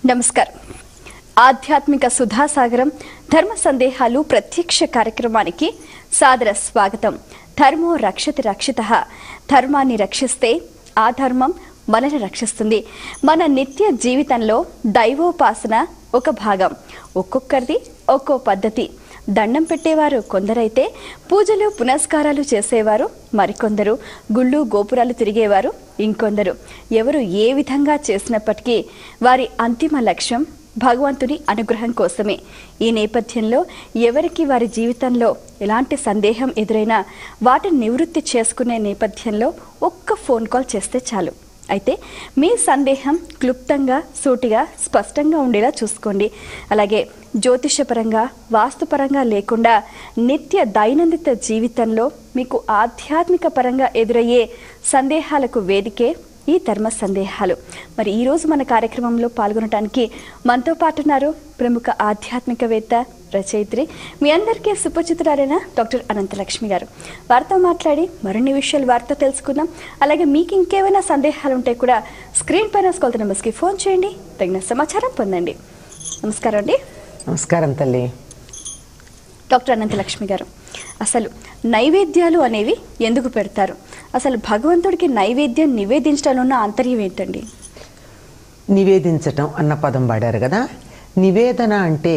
నమస్కారం ఆధ్యాత్మిక సుధాసాగరం ధర్మ సందేహాలు ప్రత్యక్ష కార్యక్రమానికి సాదర స్వాగతం ధర్మో రక్షతి రక్షిత ధర్మాన్ని రక్షిస్తే ఆ ధర్మం మనల్ని రక్షిస్తుంది మన నిత్య జీవితంలో దైవోపాసన ఒక భాగం ఒక్కొక్కరిది ఒక్కో పద్ధతి దండం పెట్టేవారు కొందరైతే పూజలు పునస్కారాలు చేసేవారు మరికొందరు గుళ్ళు గోపురాలు తిరిగేవారు ఇంకొందరు ఎవరు ఏ విధంగా చేసినప్పటికీ వారి అంతిమ లక్ష్యం భగవంతుని అనుగ్రహం కోసమే ఈ నేపథ్యంలో ఎవరికి వారి జీవితంలో ఎలాంటి సందేహం ఎదురైనా వాటిని నివృత్తి చేసుకునే నేపథ్యంలో ఒక్క ఫోన్ కాల్ చేస్తే చాలు అయితే మీ సందేహం క్లుప్తంగా సూటిగా స్పష్టంగా ఉండేలా చూసుకోండి అలాగే జ్యోతిషపరంగా వాస్తుపరంగా లేకుండా నిత్య దైనందిత జీవితంలో మీకు ఆధ్యాత్మిక పరంగా ఎదురయ్యే సందేహాలకు వేదికే ఈ ధర్మ సందేహాలు మరి ఈరోజు మన కార్యక్రమంలో పాల్గొనడానికి మనతో పాటు ఉన్నారు ప్రముఖ ఆధ్యాత్మికవేత్త రచయిత్రి మీ అందరికీ సుపరిచితురాలైన డాక్టర్ అనంతలక్ష్మి గారు వారితో మాట్లాడి మరిన్ని విషయాలు వారితో తెలుసుకుందాం అలాగే మీకు ఇంకేమైనా సందేహాలు ఉంటే కూడా స్క్రీన్ పైన స్కొలత నెంబర్స్కి ఫోన్ చేయండి తగిన సమాచారం పొందండి నమస్కారం అండి నమస్కారం తల్లి డాక్టర్ అనంతలక్ష్మి గారు అసలు నైవేద్యాలు అనేవి ఎందుకు పెడతారు అసలు భగవంతుడికి నైవేద్యం నివేదించడంలో ఉన్న ఆంతర్యం ఏంటండి నివేదించటం అన్న పదం వాడారు కదా నివేదన అంటే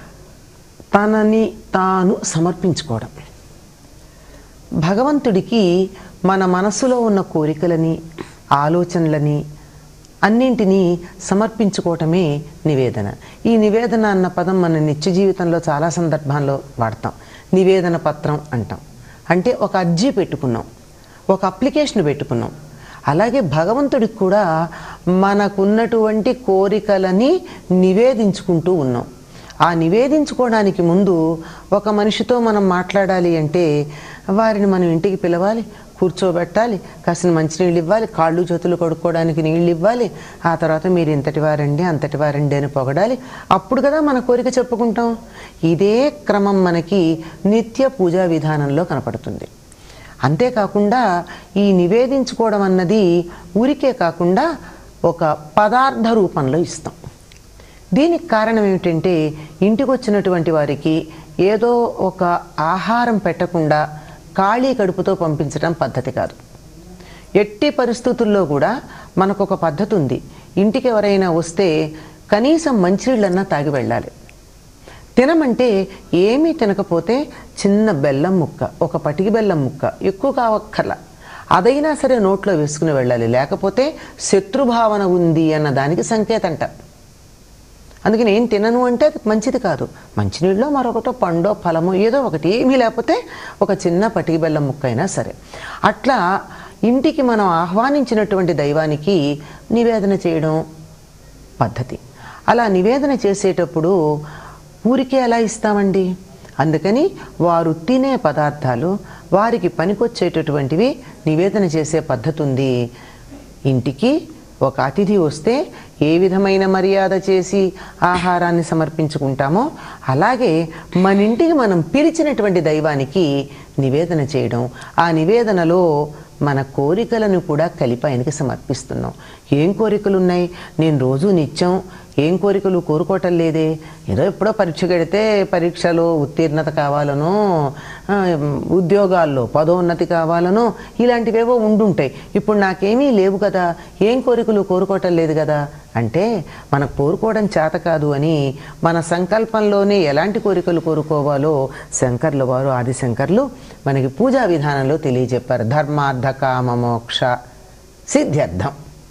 తనని తాను సమర్పించుకోవడం భగవంతుడికి మన మనసులో ఉన్న కోరికలని ఆలోచనలని అన్నింటినీ సమర్పించుకోవటమే నివేదన ఈ నివేదన అన్న పదం మన నిత్య జీవితంలో చాలా సందర్భాల్లో వాడతాం నివేదన పత్రం అంటాం అంటే ఒక అర్జీ పెట్టుకున్నాం ఒక అప్లికేషన్ పెట్టుకున్నాం అలాగే భగవంతుడికి కూడా మనకున్నటువంటి కోరికలని నివేదించుకుంటూ ఉన్నాం ఆ నివేదించుకోవడానికి ముందు ఒక మనిషితో మనం మాట్లాడాలి అంటే వారిని మనం ఇంటికి పిలవాలి కూర్చోబెట్టాలి కాసిన మంచినీళ్ళు ఇవ్వాలి కాళ్ళు చేతులు కడుక్కోవడానికి నీళ్ళు ఇవ్వాలి ఆ తర్వాత మీరు ఇంతటి వారండి అంతటి వారండి అని పొగడాలి అప్పుడు కదా మన కోరిక చెప్పుకుంటాం ఇదే క్రమం మనకి నిత్య పూజా విధానంలో కనపడుతుంది అంతేకాకుండా ఈ నివేదించుకోవడం అన్నది ఊరికే కాకుండా ఒక పదార్థ రూపంలో ఇస్తాం దీనికి కారణం ఏమిటంటే ఇంటికి వచ్చినటువంటి వారికి ఏదో ఒక ఆహారం పెట్టకుండా ఖాళీ కడుపుతో పంపించడం పద్ధతి కాదు ఎట్టి పరిస్థితుల్లో కూడా మనకు ఒక పద్ధతి ఉంది ఇంటికి ఎవరైనా వస్తే కనీసం మంచినీళ్ళన్నా తాగి వెళ్ళాలి తినమంటే ఏమీ తినకపోతే చిన్న బెల్లం ముక్క ఒక పటికి బెల్లం ముక్క ఎక్కువ కావక్కర్ల అదైనా సరే నోట్లో వేసుకుని వెళ్ళాలి లేకపోతే శత్రుభావన ఉంది అన్న దానికి సంకేతంట అందుకని ఏం తినను అంటే అది మంచిది కాదు మంచినీళ్ళలో మరొకటో పండో ఫలమో ఏదో ఒకటి ఏమీ లేకపోతే ఒక చిన్న పటికి బెల్లం ముక్క అయినా సరే అట్లా ఇంటికి మనం ఆహ్వానించినటువంటి దైవానికి నివేదన చేయడం పద్ధతి అలా నివేదన చేసేటప్పుడు ఊరికే ఎలా ఇస్తామండి అందుకని వారు తినే పదార్థాలు వారికి పనికొచ్చేటటువంటివి నివేదన చేసే పద్ధతి ఉంది ఇంటికి ఒక అతిథి వస్తే ఏ విధమైన మర్యాద చేసి ఆహారాన్ని సమర్పించుకుంటామో అలాగే మన ఇంటికి మనం పిలిచినటువంటి దైవానికి నివేదన చేయడం ఆ నివేదనలో మన కోరికలను కూడా కలిపి ఆయనకి సమర్పిస్తున్నాం ఏం కోరికలు ఉన్నాయి నేను రోజు నిత్యం ఏం కోరికలు కోరుకోవటం లేదే ఏదో ఎప్పుడో పరీక్ష కడితే పరీక్షలో ఉత్తీర్ణత కావాలనో ఆ, ఉద్యోగాల్లో పదోన్నతి కావాలనో ఇలాంటివేవో ఉండుంటాయి ఇప్పుడు నాకేమీ లేవు కదా ఏం కోరికలు కోరుకోవటం లేదు కదా అంటే మనకు కోరుకోవడం చేత కాదు అని మన సంకల్పంలోనే ఎలాంటి కోరికలు కోరుకోవాలో శంకర్ల వారు ఆది శంకర్లు మనకి పూజా విధానంలో తెలియజెప్పారు ధర్మార్థ కామ మోక్ష సిద్ధ్యర్థం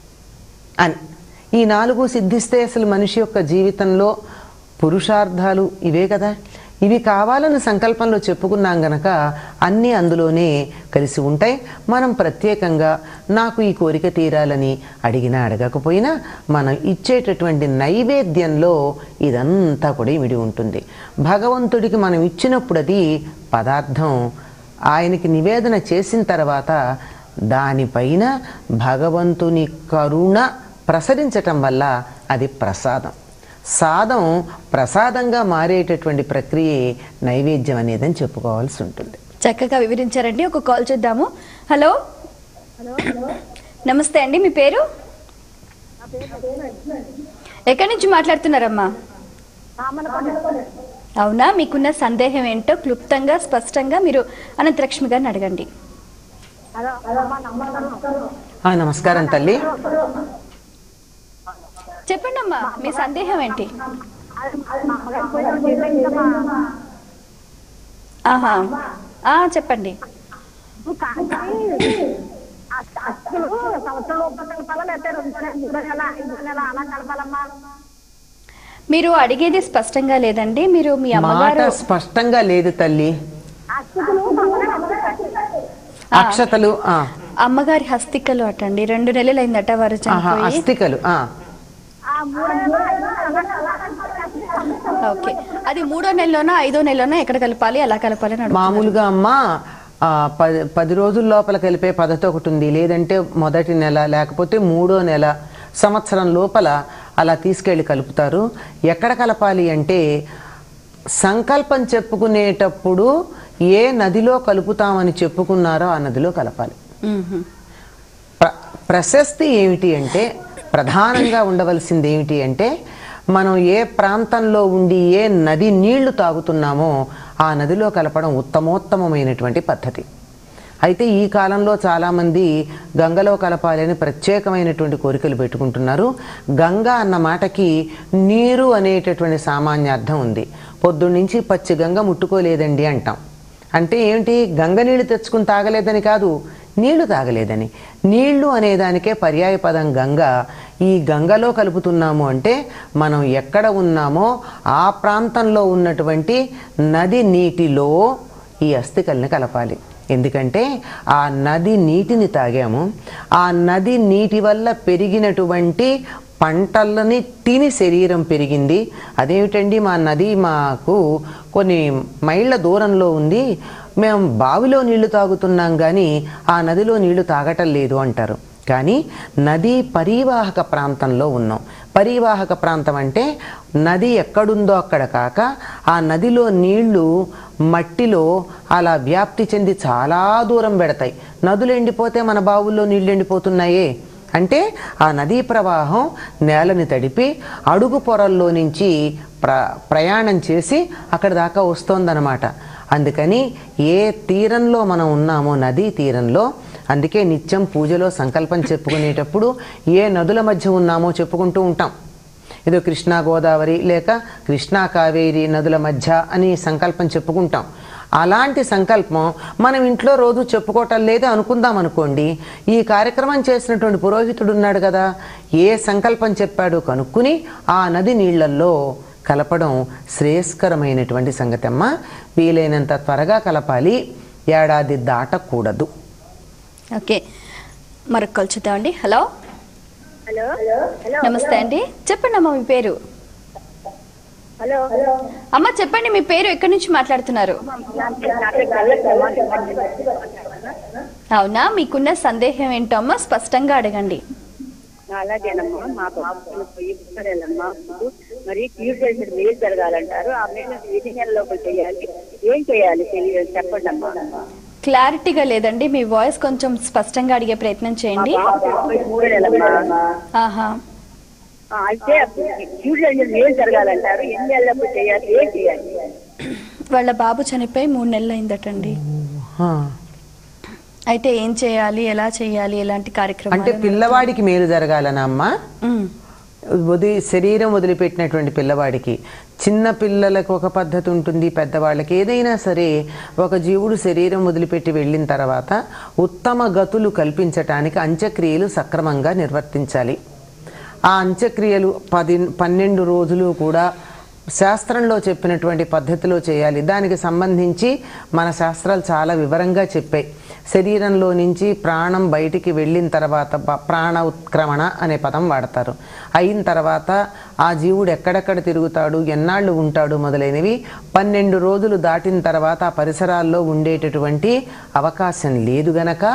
అని ఈ నాలుగు సిద్ధిస్తే అసలు మనిషి యొక్క జీవితంలో పురుషార్థాలు ఇవే కదా ఇవి కావాలని సంకల్పంలో చెప్పుకున్నాం గనక అన్నీ అందులోనే కలిసి ఉంటాయి మనం ప్రత్యేకంగా నాకు ఈ కోరిక తీరాలని అడిగినా అడగకపోయినా మనం ఇచ్చేటటువంటి నైవేద్యంలో ఇదంతా కూడా ఇమిడి ఉంటుంది భగవంతుడికి మనం ఇచ్చినప్పుడు అది పదార్థం ఆయనకి నివేదన చేసిన తర్వాత దానిపైన భగవంతుని కరుణ ప్రసరించటం వల్ల అది ప్రసాదం సాదం ప్రసాదంగా మారేటటువంటి ప్రక్రియే నైవేద్యం అనేదని చెప్పుకోవాల్సి ఉంటుంది చక్కగా వివరించారండి ఒక కాల్ చూద్దాము హలో నమస్తే అండి మీ పేరు ఎక్కడి నుంచి మాట్లాడుతున్నారమ్మా అవునా మీకున్న సందేహం ఏంటో క్లుప్తంగా స్పష్టంగా మీరు అనంతలక్ష్మి గారిని అడగండి ఆ, నమస్కారం తల్లి చెప్పండి అమ్మా మీ సందేహం ఏంటి ఆహా ఆ, చెప్పండి అసలు సంవత్సరం లోపల కలపాలా లేకపోతే రెండు నెల మూడో నెల ఐదో నెల అలా కలపాలమ్మా మీరు అడిగేది స్పష్టంగా లేదండి మీరు మీ మాట అమ్మగారు స్పష్టంగా లేదు తల్లి అస్థితులు ఆ. అక్షతలు ఆ, అమ్మగారి హస్తికలు అటండి రెండు నెలలు అయిందట వారు ఆహా, చనిపోయి అస్థికలు ఆ. ఆ మూడు నెలలు ఐదో నెల అలా కలపాలి. ఓకే అది మూడో నెలలోనా ఐదో నెలలోనా ఎక్కడ కలపాలి ఎలా కలపాలి అని అడుగుతున్నారు. మామూలుగా అమ్మ ఆ, పది పది రోజుల లోపల కలిపే పద్ధతి ఒకటి ఉంది లేదంటే మొదటి నెల లేకపోతే మూడో నెల సంవత్సరం లోపల అలా తీసుకెళ్ళి కలుపుతారు ఎక్కడ కలపాలి అంటే సంకల్పం చెప్పుకునేటప్పుడు ఏ నదిలో కలుపుతామని చెప్పుకున్నారో ఆ నదిలో కలపాలి మ్మ్. ప్ర ప్రశస్తి ఏమిటి అంటే ప్రధానంగా ఉండవలసింది ఏమిటి అంటే మనం ఏ ప్రాంతంలో ఉండి ఏ నది నీళ్లు తాగుతున్నామో ఆ నదిలో కలపడం ఉత్తమోత్తమమైనటువంటి పద్ధతి అయితే ఈ కాలంలో చాలామంది గంగలో కలపాలని ప్రత్యేకమైనటువంటి కోరికలు పెట్టుకుంటున్నారు గంగ అన్న మాటకి నీరు అనేటటువంటి సామాన్య అర్థం ఉంది పొద్దున్నుంచి పచ్చి గంగ ముట్టుకోలేదండి అంటాం అంటే ఏమిటి గంగ నీళ్లు తెచ్చుకుని తాగలేదని కాదు నీళ్లు తాగలేదని నీళ్లు అనేదానికే పర్యాయ పదం గంగ ఈ గంగలో కలుపుతున్నాము అంటే మనం ఎక్కడ ఉన్నామో ఆ ప్రాంతంలో ఉన్నటువంటి నది నీటిలో ఈ అస్థికల్ని కలపాలి ఎందుకంటే ఆ నది నీటిని తాగాము ఆ నది నీటి వల్ల పెరిగినటువంటి పంటలని తిని శరీరం పెరిగింది అదేమిటండి మా నది మాకు కొన్ని మైళ్ళ దూరంలో ఉంది మేము బావిలో నీళ్లు తాగుతున్నాం కానీ ఆ నదిలో నీళ్లు తాగటం లేదు అంటారు కానీ నదీ పరివాహక ప్రాంతంలో ఉన్నాం పరివాహక ప్రాంతం అంటే నది ఎక్కడుందో అక్కడ కాక ఆ నదిలో నీళ్లు మట్టిలో అలా వ్యాప్తి చెంది చాలా దూరం పెడతాయి నదులు ఎండిపోతే మన బావుల్లో నీళ్లు ఎండిపోతున్నాయే అంటే ఆ నదీ ప్రవాహం నేలని తడిపి అడుగు పొరల్లో నుంచి ప్ర ప్రయాణం చేసి అక్కడ దాకా వస్తోందనమాట అందుకని ఏ తీరంలో మనం ఉన్నామో నదీ తీరంలో అందుకే నిత్యం పూజలో సంకల్పం చెప్పుకునేటప్పుడు ఏ నదుల మధ్య ఉన్నామో చెప్పుకుంటూ ఉంటాం ఏదో కృష్ణా గోదావరి లేక కృష్ణా కావేరి నదుల మధ్య అని సంకల్పం చెప్పుకుంటాం అలాంటి సంకల్పం మనం ఇంట్లో రోజు చెప్పుకోవటం లేదు అనుకుందాం అనుకోండి ఈ కార్యక్రమం చేసినటువంటి పురోహితుడు ఉన్నాడు కదా ఏ సంకల్పం చెప్పాడో కనుక్కుని ఆ నది నీళ్లల్లో కలపడం శ్రేయస్కరమైనటువంటి సంగతి అమ్మ వీలైనంత త్వరగా కలపాలి ఏడాది దాటకూడదు ఓకే మరొక కాల్ చూద్దామండి హలో హలో హలో నమస్తే అండి చెప్పండి అమ్మ మీ పేరు హలో అమ్మ చెప్పండి మీ పేరు ఎక్కడి నుంచి మాట్లాడుతున్నారు అవునా మీకున్న సందేహం ఏంటో అమ్మ స్పష్టంగా అడగండి అలాగేనమ్మా మా బాబు పోయి పుట్టారమ్మా మరి క్యూర్ చేసిన మేలు జరగాలంటారు ఆ మేలు ఎన్ని నెలల లోపల చేయాలి ఏం చేయాలి తెలియదు చెప్పండి అమ్మా క్లారిటీగా లేదండి మీ వాయిస్ కొంచెం స్పష్టంగా అడిగే ప్రయత్నం మా చేయండి బాబు చనిపోయి మూడు నెలలమ్మా ఆహా ఆ, అయితే క్యూర్ చేసిన మేలు జరగాలంటారు ఎన్ని నెలల లోపల చేయాలి ఏం చేయాలి వాళ్ళ బాబు చనిపోయి మూడు నెలలు అయిందటండి ఆ. అయితే ఏం చేయాలి ఎలా చేయాలి ఎలాంటి అంటే కార్యక్రమాలు పిల్లవాడికి మేలు జరగాలనా అమ్మా ఉమ్, వది శరీరం వదిలిపెట్టినటువంటి పిల్లవాడికి చిన్న పిల్లలకు ఒక పద్ధతి ఉంటుంది పెద్దవాళ్ళకి ఏదైనా సరే ఒక జీవుడు శరీరం వదిలిపెట్టి వెళ్ళిన తర్వాత ఉత్తమ గతులు కల్పించటానికి అంత్యక్రియలు సక్రమంగా నిర్వర్తించాలి ఆ అంత్యక్రియలు పది పన్నెండు రోజులు కూడా శాస్త్రంలో చెప్పినటువంటి పద్ధతిలో చేయాలి దానికి సంబంధించి మన శాస్త్రాలు చాలా వివరంగా చెప్పాయి శరీరంలో నుంచి ప్రాణం బయటికి వెళ్ళిన తర్వాత ప- ప్రాణ ఉత్క్రమణ అనే పదం వాడతారు అయిన తర్వాత ఆ జీవుడు ఎక్కడెక్కడ తిరుగుతాడు ఎన్నాళ్ళు ఉంటాడు మొదలైనవి పన్నెండు రోజులు దాటిన తర్వాత ఆ పరిసరాల్లో ఉండేటటువంటి అవకాశం లేదు గనక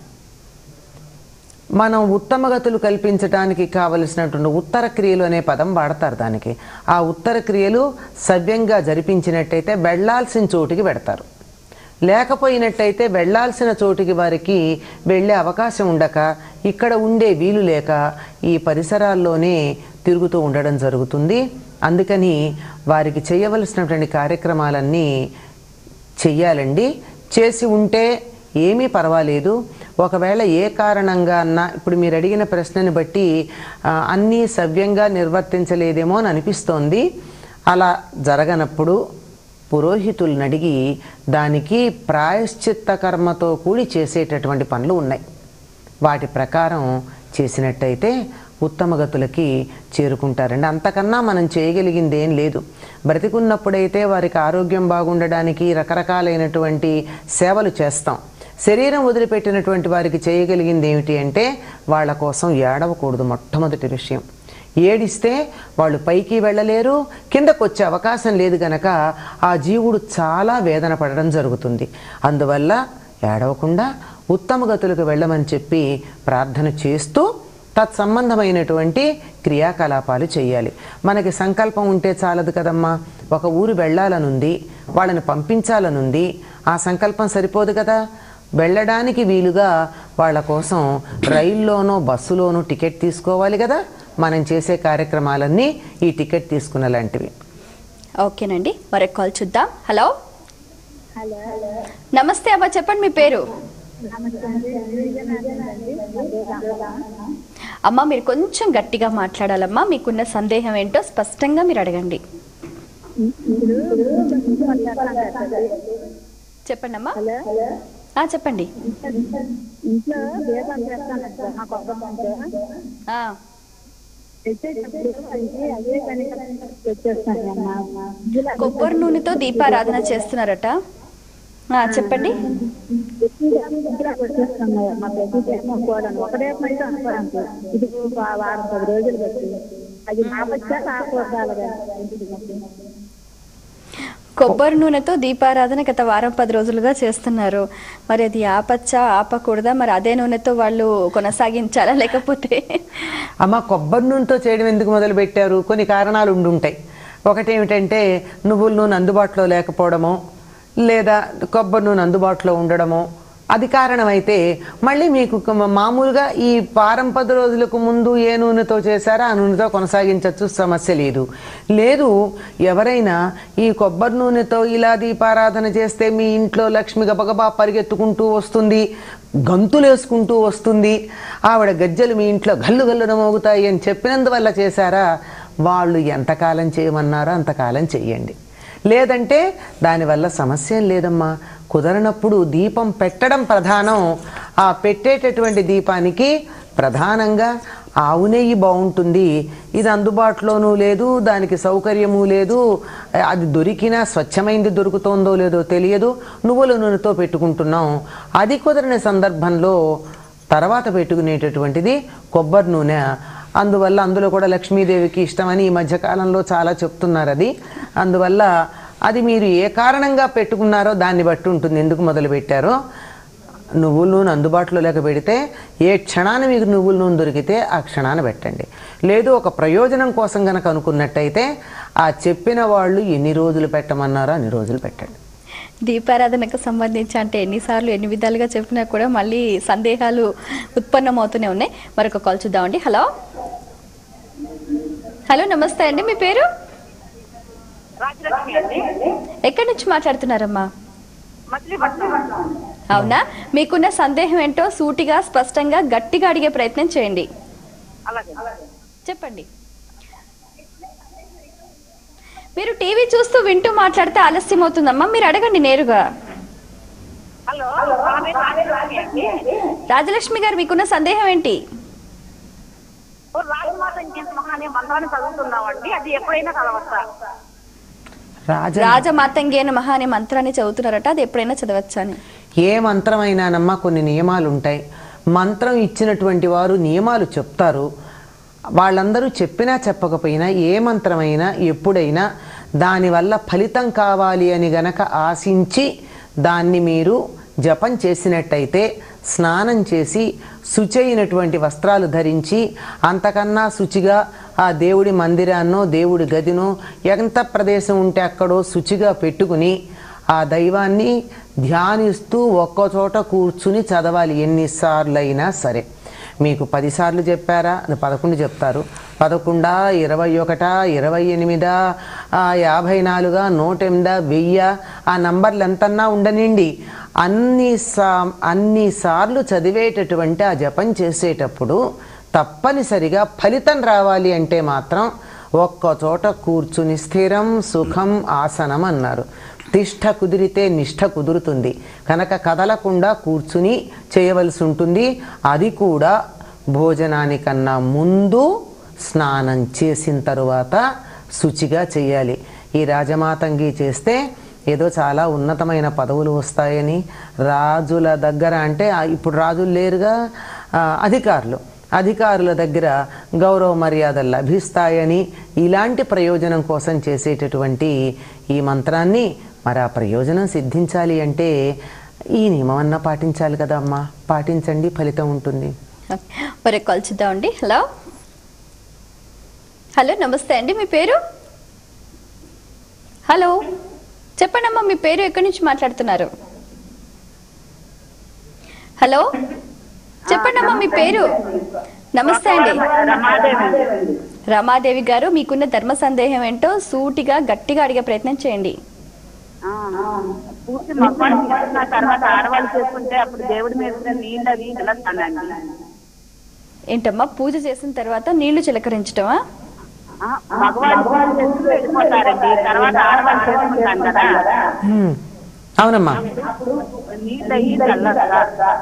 మనం ఉత్తమ గతులు కల్పించడానికి కావలసినటువంటి ఉత్తర క్రియలు అనే పదం వాడతారు దానికి ఆ ఉత్తర క్రియలు సవ్యంగా జరిపించినట్టయితే వెళ్ళాల్సిన చోటికి పెడతారు లేకపోయినట్టయితే వెళ్ళాల్సిన చోటికి వారికి వెళ్ళే అవకాశం ఉండక ఇక్కడ ఉండే వీలు లేక ఈ పరిసరాల్లోనే తిరుగుతూ ఉండడం జరుగుతుంది అందుకని వారికి చేయవలసినటువంటి కార్యక్రమాలన్నీ చెయ్యాలండి చేసి ఉంటే ఏమీ పర్వాలేదు ఒకవేళ ఏ కారణంగా అన్నా ఇప్పుడు మీరు అడిగిన ప్రశ్నని బట్టి ఆ, అన్నీ సవ్యంగా నిర్వర్తించలేదేమో అని అనిపిస్తోంది అలా జరగనప్పుడు పురోహితులను అడిగి దానికి ప్రాయశ్చిత్త కర్మతో కూడి చేసేటటువంటి పనులు ఉన్నాయి వాటి ప్రకారం చేసినట్టయితే ఉత్తమ గతులకి చేరుకుంటారండి అంతకన్నా మనం చేయగలిగింది ఏం లేదు బ్రతికున్నప్పుడైతే వారికి ఆరోగ్యం బాగుండడానికి రకరకాలైనటువంటి సేవలు చేస్తాం శరీరం వదిలిపెట్టినటువంటి వారికి చేయగలిగింది ఏమిటి అంటే వాళ్ళ కోసం ఏడవకూడదు మొట్టమొదటి విషయం ఏడిస్తే వాళ్ళు పైకి వెళ్ళలేరు కిందకు వచ్చే అవకాశం లేదు గనక ఆ జీవుడు చాలా వేదన పడడం జరుగుతుంది అందువల్ల ఏడవకుండా ఉత్తమ గతులకు వెళ్ళమని చెప్పి ప్రార్థన చేస్తూ తత్సంబంధమైనటువంటి క్రియాకలాపాలు చేయాలి మనకి సంకల్పం ఉంటే చాలదు కదమ్మా ఒక ఊరు వెళ్ళాలనుంది వాళ్ళని పంపించాలనుంది ఆ సంకల్పం సరిపోదు కదా వెళ్ళడానికి వీలుగా వాళ్ళ కోసం రైల్లోనో బస్సులోనో టికెట్ తీసుకోవాలి కదా మనం చేసే కార్యక్రమాలన్నీ ఈ టికెట్ తీసుకున్న లాంటివి ఓకేనండి మరొక కాల్ చూద్దాం హలో నమస్తే అమ్మా చెప్పండి మీ పేరు అమ్మా మీరు కొంచెం గట్టిగా మాట్లాడాలమ్మా మీకున్న సందేహం ఏంటో స్పష్టంగా మీరు అడగండి చెప్పండి అమ్మా ఆ, చెప్పండి ఇంట్లో దీపం చేస్తాను సార్ మా కొబ్బరి ఆ, తెచ్చేటప్పుడు అది అదే పని తెచ్చేస్తాను అమ్మా కొబ్బరి నూనెతో దీపారాధన చేస్తున్నారట ఆ, చెప్పండి వచ్చేస్తున్నాయి మా ప్రతి దేశం కూడా ఒకటే పని అనుకోవడానికి ఇది వా- వారం పది రోజులు బట్టి అది నా వచ్చా కాకూడదు అలాగా కొబ్బరి నూనెతో దీపారాధన గత వారం పది రోజులుగా చేస్తున్నారు మరి అది ఆపచ్చా ఆపకూడదా మరి అదే నూనెతో వాళ్ళు కొనసాగించాలా లేకపోతే అమ్మ కొబ్బరి నూనెతో చేయడం ఎందుకు మొదలు పెట్టారు కొన్ని కారణాలు ఉండుంటాయి ఒకటి ఏమిటంటే నువ్వుల నూనె అందుబాటులో లేకపోవడమో లేదా కొబ్బరి నూనె అందుబాటులో ఉండడమో అది కారణమైతే మళ్ళీ మీకు ఒక మామూలుగా ఈ వారం పది రోజులకు ముందు ఏ నూనెతో చేశారో ఆ నూనెతో కొనసాగించవచ్చు సమస్య లేదు లేదు ఎవరైనా ఈ కొబ్బరి నూనెతో ఇలా దీపారాధన చేస్తే మీ ఇంట్లో లక్ష్మి గబగబా పరిగెత్తుకుంటూ వస్తుంది గంతులు వేసుకుంటూ వస్తుంది ఆవిడ గజ్జలు మీ ఇంట్లో గల్లు గల్లున మోగుతాయి అని చెప్పినందువల్ల చేశారా వాళ్ళు ఎంతకాలం చేయమన్నారో అంతకాలం చెయ్యండి లేదంటే దానివల్ల సమస్య ఏం లేదమ్మా కుదరనప్పుడు దీపం పెట్టడం ప్రధానం ఆ పెట్టేటటువంటి దీపానికి ప్రధానంగా ఆవు నెయ్యి బాగుంటుంది ఇది అందుబాటులోనూ లేదు దానికి సౌకర్యము లేదు అది దొరికినా స్వచ్ఛమైంది దొరుకుతోందో లేదో తెలియదు నువ్వుల నూనెతో పెట్టుకుంటున్నాం అది కుదరని సందర్భంలో తర్వాత పెట్టుకునేటటువంటిది కొబ్బరి నూనె అందువల్ల అందులో కూడా లక్ష్మీదేవికి ఇష్టమని ఈ మధ్యకాలంలో చాలా చెప్తున్నారు అది అందువల్ల అది మీరు ఏ కారణంగా పెట్టుకున్నారో దాన్ని బట్టి ఉంటుంది ఎందుకు మొదలు పెట్టారో నువ్వుల నూనె అందుబాటులో లేక పెడితే ఏ క్షణాన మీకు నువ్వుల నూనె దొరికితే ఆ క్షణాన పెట్టండి లేదు ఒక ప్రయోజనం కోసం కనుక అనుకున్నట్టయితే ఆ చెప్పిన వాళ్ళు ఎన్ని రోజులు పెట్టమన్నారో అన్ని రోజులు పెట్టండి దీపారాధనకు సంబంధించి అంటే ఎన్నిసార్లు ఎన్ని విధాలుగా చెప్పినా కూడా మళ్ళీ సందేహాలు ఉత్పన్నమవుతూనే ఉన్నాయి మరొక కాల్ చూద్దామండి హలో హలో నమస్తే అండి మీ పేరు రాజలక్ష్మి అండి ఎక్కడి నుంచి మాట్లాడుతున్నారమ్మా మచిలీపట్నం అవునా మీకున్న సందేహం ఏంటో సూటిగా స్పష్టంగా గట్టిగా అడిగే ప్రయత్నం చేయండి అలాగే చెప్పండి మీరు టీవీ చూస్తూ వింటూ మాట్లాడితే ఆలస్యం అవుతుందమ్మా మీరు అడగండి నేరుగా హలో నా పేరు రాజలక్ష్మి అండి రాజలక్ష్మి గారు మీకున్న సందేహం ఏంటి ఓ రాజమాత ఇంకేంత మహానే మంత్రాన్ని చదువుతున్నామండి అది ఎప్పుడైనా చదవచ్చా రాజ రాజమాతంగేన మహా అనే మంత్రాన్ని చదువుతున్నారట అది ఎప్పుడైనా చదవచ్చా అని ఏ మంత్రమైనానమ్మా కొన్ని నియమాలు ఉంటాయి మంత్రం ఇచ్చినటువంటి వారు నియమాలు చెప్తారు వాళ్ళందరూ చెప్పినా చెప్పకపోయినా ఏ మంత్రమైనా ఎప్పుడైనా దానివల్ల ఫలితం కావాలి అని గనక ఆశించి దాన్ని మీరు జపం చేసినట్టయితే స్నానం చేసి శుచైనటువంటి వస్త్రాలు ధరించి అంతకన్నా శుచిగా ఆ దేవుడి మందిరాన్నో దేవుడి గదినో ఎంత ప్రదేశం ఉంటే అక్కడో శుచిగా పెట్టుకుని ఆ దైవాన్ని ధ్యానిస్తూ ఒక్కచోట కూర్చుని చదవాలి ఎన్నిసార్లైనా సరే మీకు పదిసార్లు చెప్పారా అని పదకొండు చెప్తారు పదకొండా ఇరవై ఒకటా ఇరవై ఎనిమిదా ఆ, యాభై నాలుగా నూట ఎనిమిదా వెయ్యి ఆ నంబర్లు ఎంతన్నా ఉండనిండి అన్ని సా అన్ని సార్లు చదివేటటువంటి ఆ జపం చేసేటప్పుడు తప్పనిసరిగా ఫలితం రావాలి అంటే మాత్రం ఒక్క చోట కూర్చుని స్థిరం సుఖం ఆసనం అన్నారు తిష్ట కుదిరితే నిష్ఠ కుదురుతుంది కనుక కదలకుండా కూర్చుని చేయవలసి ఉంటుంది అది కూడా భోజనానికన్నా ముందు స్నానం చేసిన తరువాత శుచిగా చేయాలి ఈ రాజమాతంగి చేస్తే ఏదో చాలా ఉన్నతమైన పదవులు వస్తాయని రాజుల దగ్గర అంటే ఆ, ఇప్పుడు రాజులు లేరుగా ఆ, అధికారులు అధికారుల దగ్గర గౌరవ మర్యాదలు లభిస్తాయని ఇలాంటి ప్రయోజనం కోసం చేసేటటువంటి ఈ మంత్రాన్ని మరి ఆ ప్రయోజనం సిద్ధించాలి అంటే ఈ నియమం అన్నా పాటించాలి కదా అమ్మా పాటించండి ఫలితం ఉంటుంది మరి కాల్ చూద్దామండి హలో హలో నమస్తే అండి మీ పేరు హలో చెప్పండి అమ్మా మీ పేరు ఎక్కడి నుంచి మాట్లాడుతున్నారు హలో చెప్పండి అమ్మా మీ పేరు నమస్తే అండి రమాదేవి రమాదేవి గారు మీకున్న ధర్మ సందేహం ఏంటో సూటిగా గట్టిగా అడిగే ప్రయత్నం చేయండి ఆ, పూర్తి మగవాళ్ళు తీసుకున్న తర్వాత ఆడవాళ్ళు చేసుకుంటే అప్పుడు దేవుడి మీద నీళ్ళు అది చల్లస్తానండి ఏంటమ్మా పూజ చేసిన తర్వాత నీళ్లు చిలకరించటమా ఆ, మగవాళ్ళు పూజ చేసుకుని వెళ్ళిపోతారండి తర్వాత ఆడవాళ్ళు చేసుకుంటాం కదా హ్మ్. అవునమ్మా నీళ్ళు అయ్యి చల్లస్తా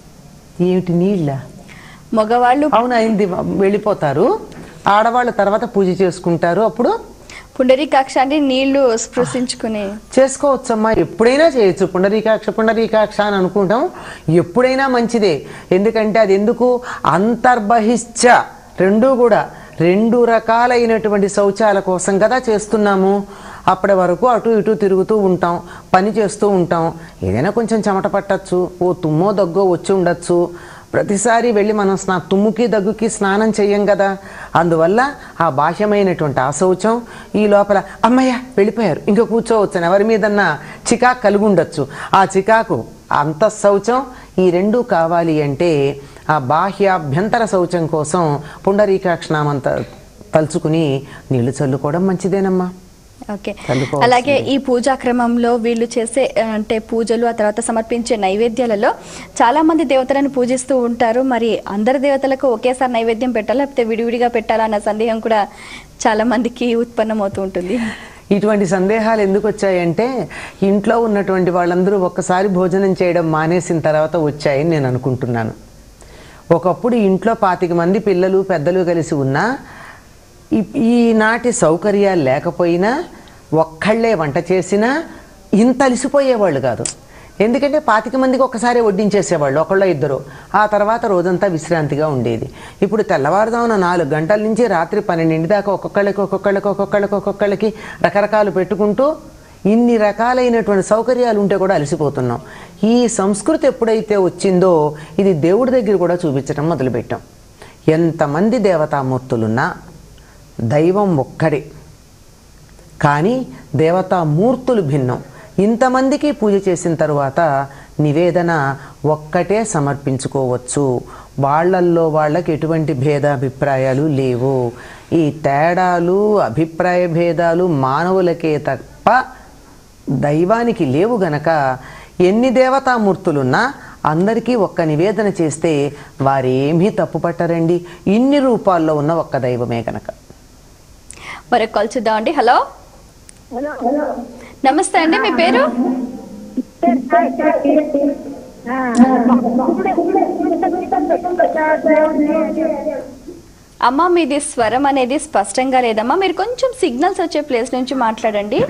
ఏమిటి నీళ్ళ మగవాళ్ళు అవును అయింది వెళ్ళిపోతారు ఆడవాళ్ళ తర్వాత పూజ చేసుకుంటారు అప్పుడు పుండరీకాక్షాన్ని నీళ్లు స్పృశించుకుని చేసుకోవచ్చమ్మా ఎప్పుడైనా చేయొచ్చు పుండరీకాక్ష పుండరీకాక్ష అని అనుకుంటాం ఎప్పుడైనా మంచిదే ఎందుకంటే అది ఎందుకు అంతర్బహిశ్చ రెండూ కూడా రెండు రకాలైనటువంటి శౌచాల కోసం కదా చేస్తున్నాము అప్పటి వరకు అటు ఇటు తిరుగుతూ ఉంటాం పని చేస్తూ ఉంటాం ఏదైనా కొంచెం చెమట పట్టచ్చు ఓ తుమ్మో దగ్గో వచ్చి ఉండొచ్చు ప్రతిసారి వెళ్ళి మనం స్నా తుమ్ముకి దగ్గుకి స్నానం చెయ్యం కదా అందువల్ల ఆ బాహ్యమైనటువంటి ఆ శౌచం ఈ లోపల అమ్మయ్య వెళ్ళిపోయారు ఇంకా కూర్చోవచ్చు ఎవరి మీదన్నా చికాకు కలిగి ఉండొచ్చు ఆ చికాకు అంత శౌచం ఈ రెండు కావాలి అంటే ఆ బాహ్యాభ్యంతర శౌచం కోసం పుండరీకాక్షనామంత తలుచుకుని నీళ్లు చల్లుకోవడం మంచిదేనమ్మా ఓకే చల్లుకోవాల్సిందే. అలాగే ఈ పూజా క్రమంలో వీళ్ళు చేసే ఆ, అంటే పూజలు ఆ తర్వాత సమర్పించే నైవేద్యాలలో చాలా మంది దేవతలను పూజిస్తూ ఉంటారు మరి అందరి దేవతలకు ఒకేసారి నైవేద్యం పెట్టాలా లేకపోతే విడివిడిగా పెట్టాలా అన్న సందేహం కూడా చాలా మందికి ఉత్పన్నమవుతూ ఉంటుంది ఇటువంటి సందేహాలు ఎందుకు వచ్చాయంటే ఇంట్లో ఉన్నటువంటి వాళ్ళందరూ ఒక్కసారి భోజనం చేయడం మానేసిన తర్వాత వచ్చాయని నేను అనుకుంటున్నాను ఒకప్పుడు ఇంట్లో పాతిక మంది పిల్లలు పెద్దలు కలిసి ఉన్నా ఈ- ఈనాటి సౌకర్యాలు లేకపోయినా ఒక్కళ్ళే వంట చేసినా ఇంత అలిసిపోయేవాళ్ళు కాదు ఎందుకంటే పాతిక మందికి ఒక్కసారి వడ్డించేసేవాళ్ళు ఒకళ్ళో ఇద్దరు ఆ తర్వాత రోజంతా విశ్రాంతిగా ఉండేది ఇప్పుడు తెల్లవారుదామున నాలుగు గంటల నుంచి రాత్రి పన్నెండింటి దాకా ఒక్కొక్కళ్ళకి ఒక్కొక్కళ్ళకి ఒక్కొక్కళ్ళకి ఒక్కొక్కళ్ళకి రకరకాలు పెట్టుకుంటూ ఇన్ని రకాలైనటువంటి సౌకర్యాలు ఉంటే కూడా అలసిపోతున్నాం ఈ సంస్కృతి ఎప్పుడైతే వచ్చిందో ఇది దేవుడి దగ్గర కూడా చూపించడం మొదలుపెట్టాం ఎంతమంది దేవతామూర్తులున్నా దైవం ఒక్కడే కానీ దేవతామూర్తులు భిన్నం ఇంతమందికి పూజ చేసిన తరువాత నివేదన ఒక్కటే సమర్పించుకోవచ్చు వాళ్ళల్లో వాళ్ళకి ఎటువంటి భేదాభిప్రాయాలు లేవు ఈ తేడాలు అభిప్రాయ భేదాలు మానవులకే తప్ప దైవానికి లేవు గనక ఎన్ని దేవతామూర్తులున్నా అందరికీ ఒక్క నివేదన చేస్తే వారేమీ తప్పు పట్టరండి ఇన్ని రూపాల్లో ఉన్న ఒక్క దైవమే గనక మరొక కాల్ చూద్దామండి హలో నమస్తే అండి మీ పేరు అమ్మ మీది స్వరం అనేది స్పష్టంగా లేదమ్మా మీరు కొంచెం సిగ్నల్స్ వచ్చే ప్లేస్ నుంచి మాట్లాడండి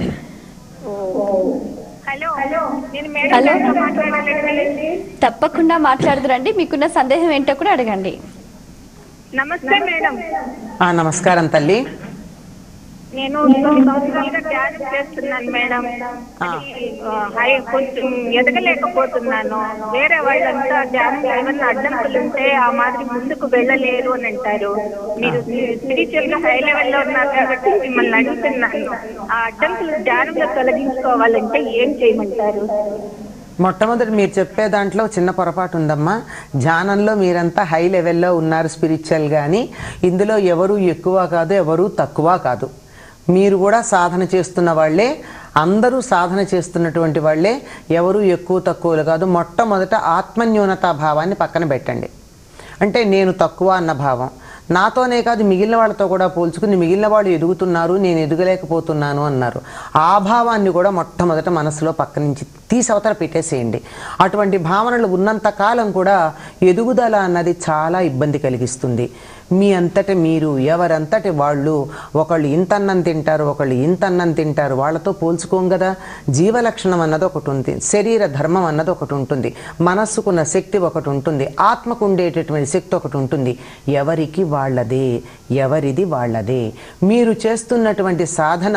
హలో నేను హలో మాట్లాడాలండి తప్పకుండా మాట్లాడదురండి మీకున్న సందేహం ఏంటో కూడా అడగండి నమస్తే మేడం ఆ నమస్కారం తల్లి నేను తొమ్మిది సంవత్సరాలుగా ధ్యానం చేస్తున్నాను మేడం ఆ. అది, ఆ, హై కొంచెం ఎదగలేకపోతున్నాను వేరే వాళ్ళంతా ధ్యానం ఏమన్నా అడ్డంకులు ఉంటే ఆ మాదిరి ముందుకు వెళ్ళలేరు అని అంటారు మీరు స్పిరిచువల్ గా హై లెవెల్ లో ఉన్నారు కాబట్టి మిమ్మల్ని అడుగుతున్నాను ఆ అడ్డంకులు ధ్యానంలో తొలగించుకోవాలంటే ఏం చేయమంటారు మొట్టమొదటి మీరు చెప్పే దాంట్లో చిన్న పొరపాటు ఉందమ్మా ధ్యానంలో మీరంతా హై లెవెల్లో ఉన్నారు స్పిరిచువల్ కానీ ఇందులో ఎవరు ఎక్కువ కాదు ఎవరు తక్కువ కాదు మీరు కూడా సాధన చేస్తున్న వాళ్ళే అందరూ సాధన చేస్తున్నటువంటి వాళ్ళే ఎవరు ఎక్కువ తక్కువలు కాదు మొట్టమొదట ఆత్మన్యూనతా భావాన్ని పక్కన పెట్టండి అంటే నేను తక్కువ అన్న భావం నాతోనే కాదు మిగిలిన వాళ్ళతో కూడా పోల్చుకుని మిగిలిన వాళ్ళు ఎదుగుతున్నారు నేను ఎదగలేకపోతున్నాను అన్నారు ఆ భావాన్ని కూడా మొట్టమొదట మనసులో పక్క నుంచి తీసి అవతల పెట్టేసేయండి అటువంటి భావనలు ఉన్నంత కాలం కూడా ఎదుగుదల అన్నది చాలా ఇబ్బంది కలిగిస్తుంది మీ అంతట మీరు ఎవరంతటి వాళ్ళు ఒకళ్ళు ఇంతన్నం తింటారు ఒకళ్ళు ఇంతన్నం తింటారు వాళ్ళతో పోల్చుకోం కదా జీవలక్షణం అన్నది ఒకటి ఉంది శరీర ధర్మం అన్నది ఒకటి ఉంటుంది మనస్సుకున్న శక్తి ఒకటి ఉంటుంది ఆత్మకు ఉండేటటువంటి శక్తి ఒకటి ఉంటుంది ఎవరికి వాళ్ళదే ఎవరిది వాళ్ళదే మీరు చేస్తున్నటువంటి సాధన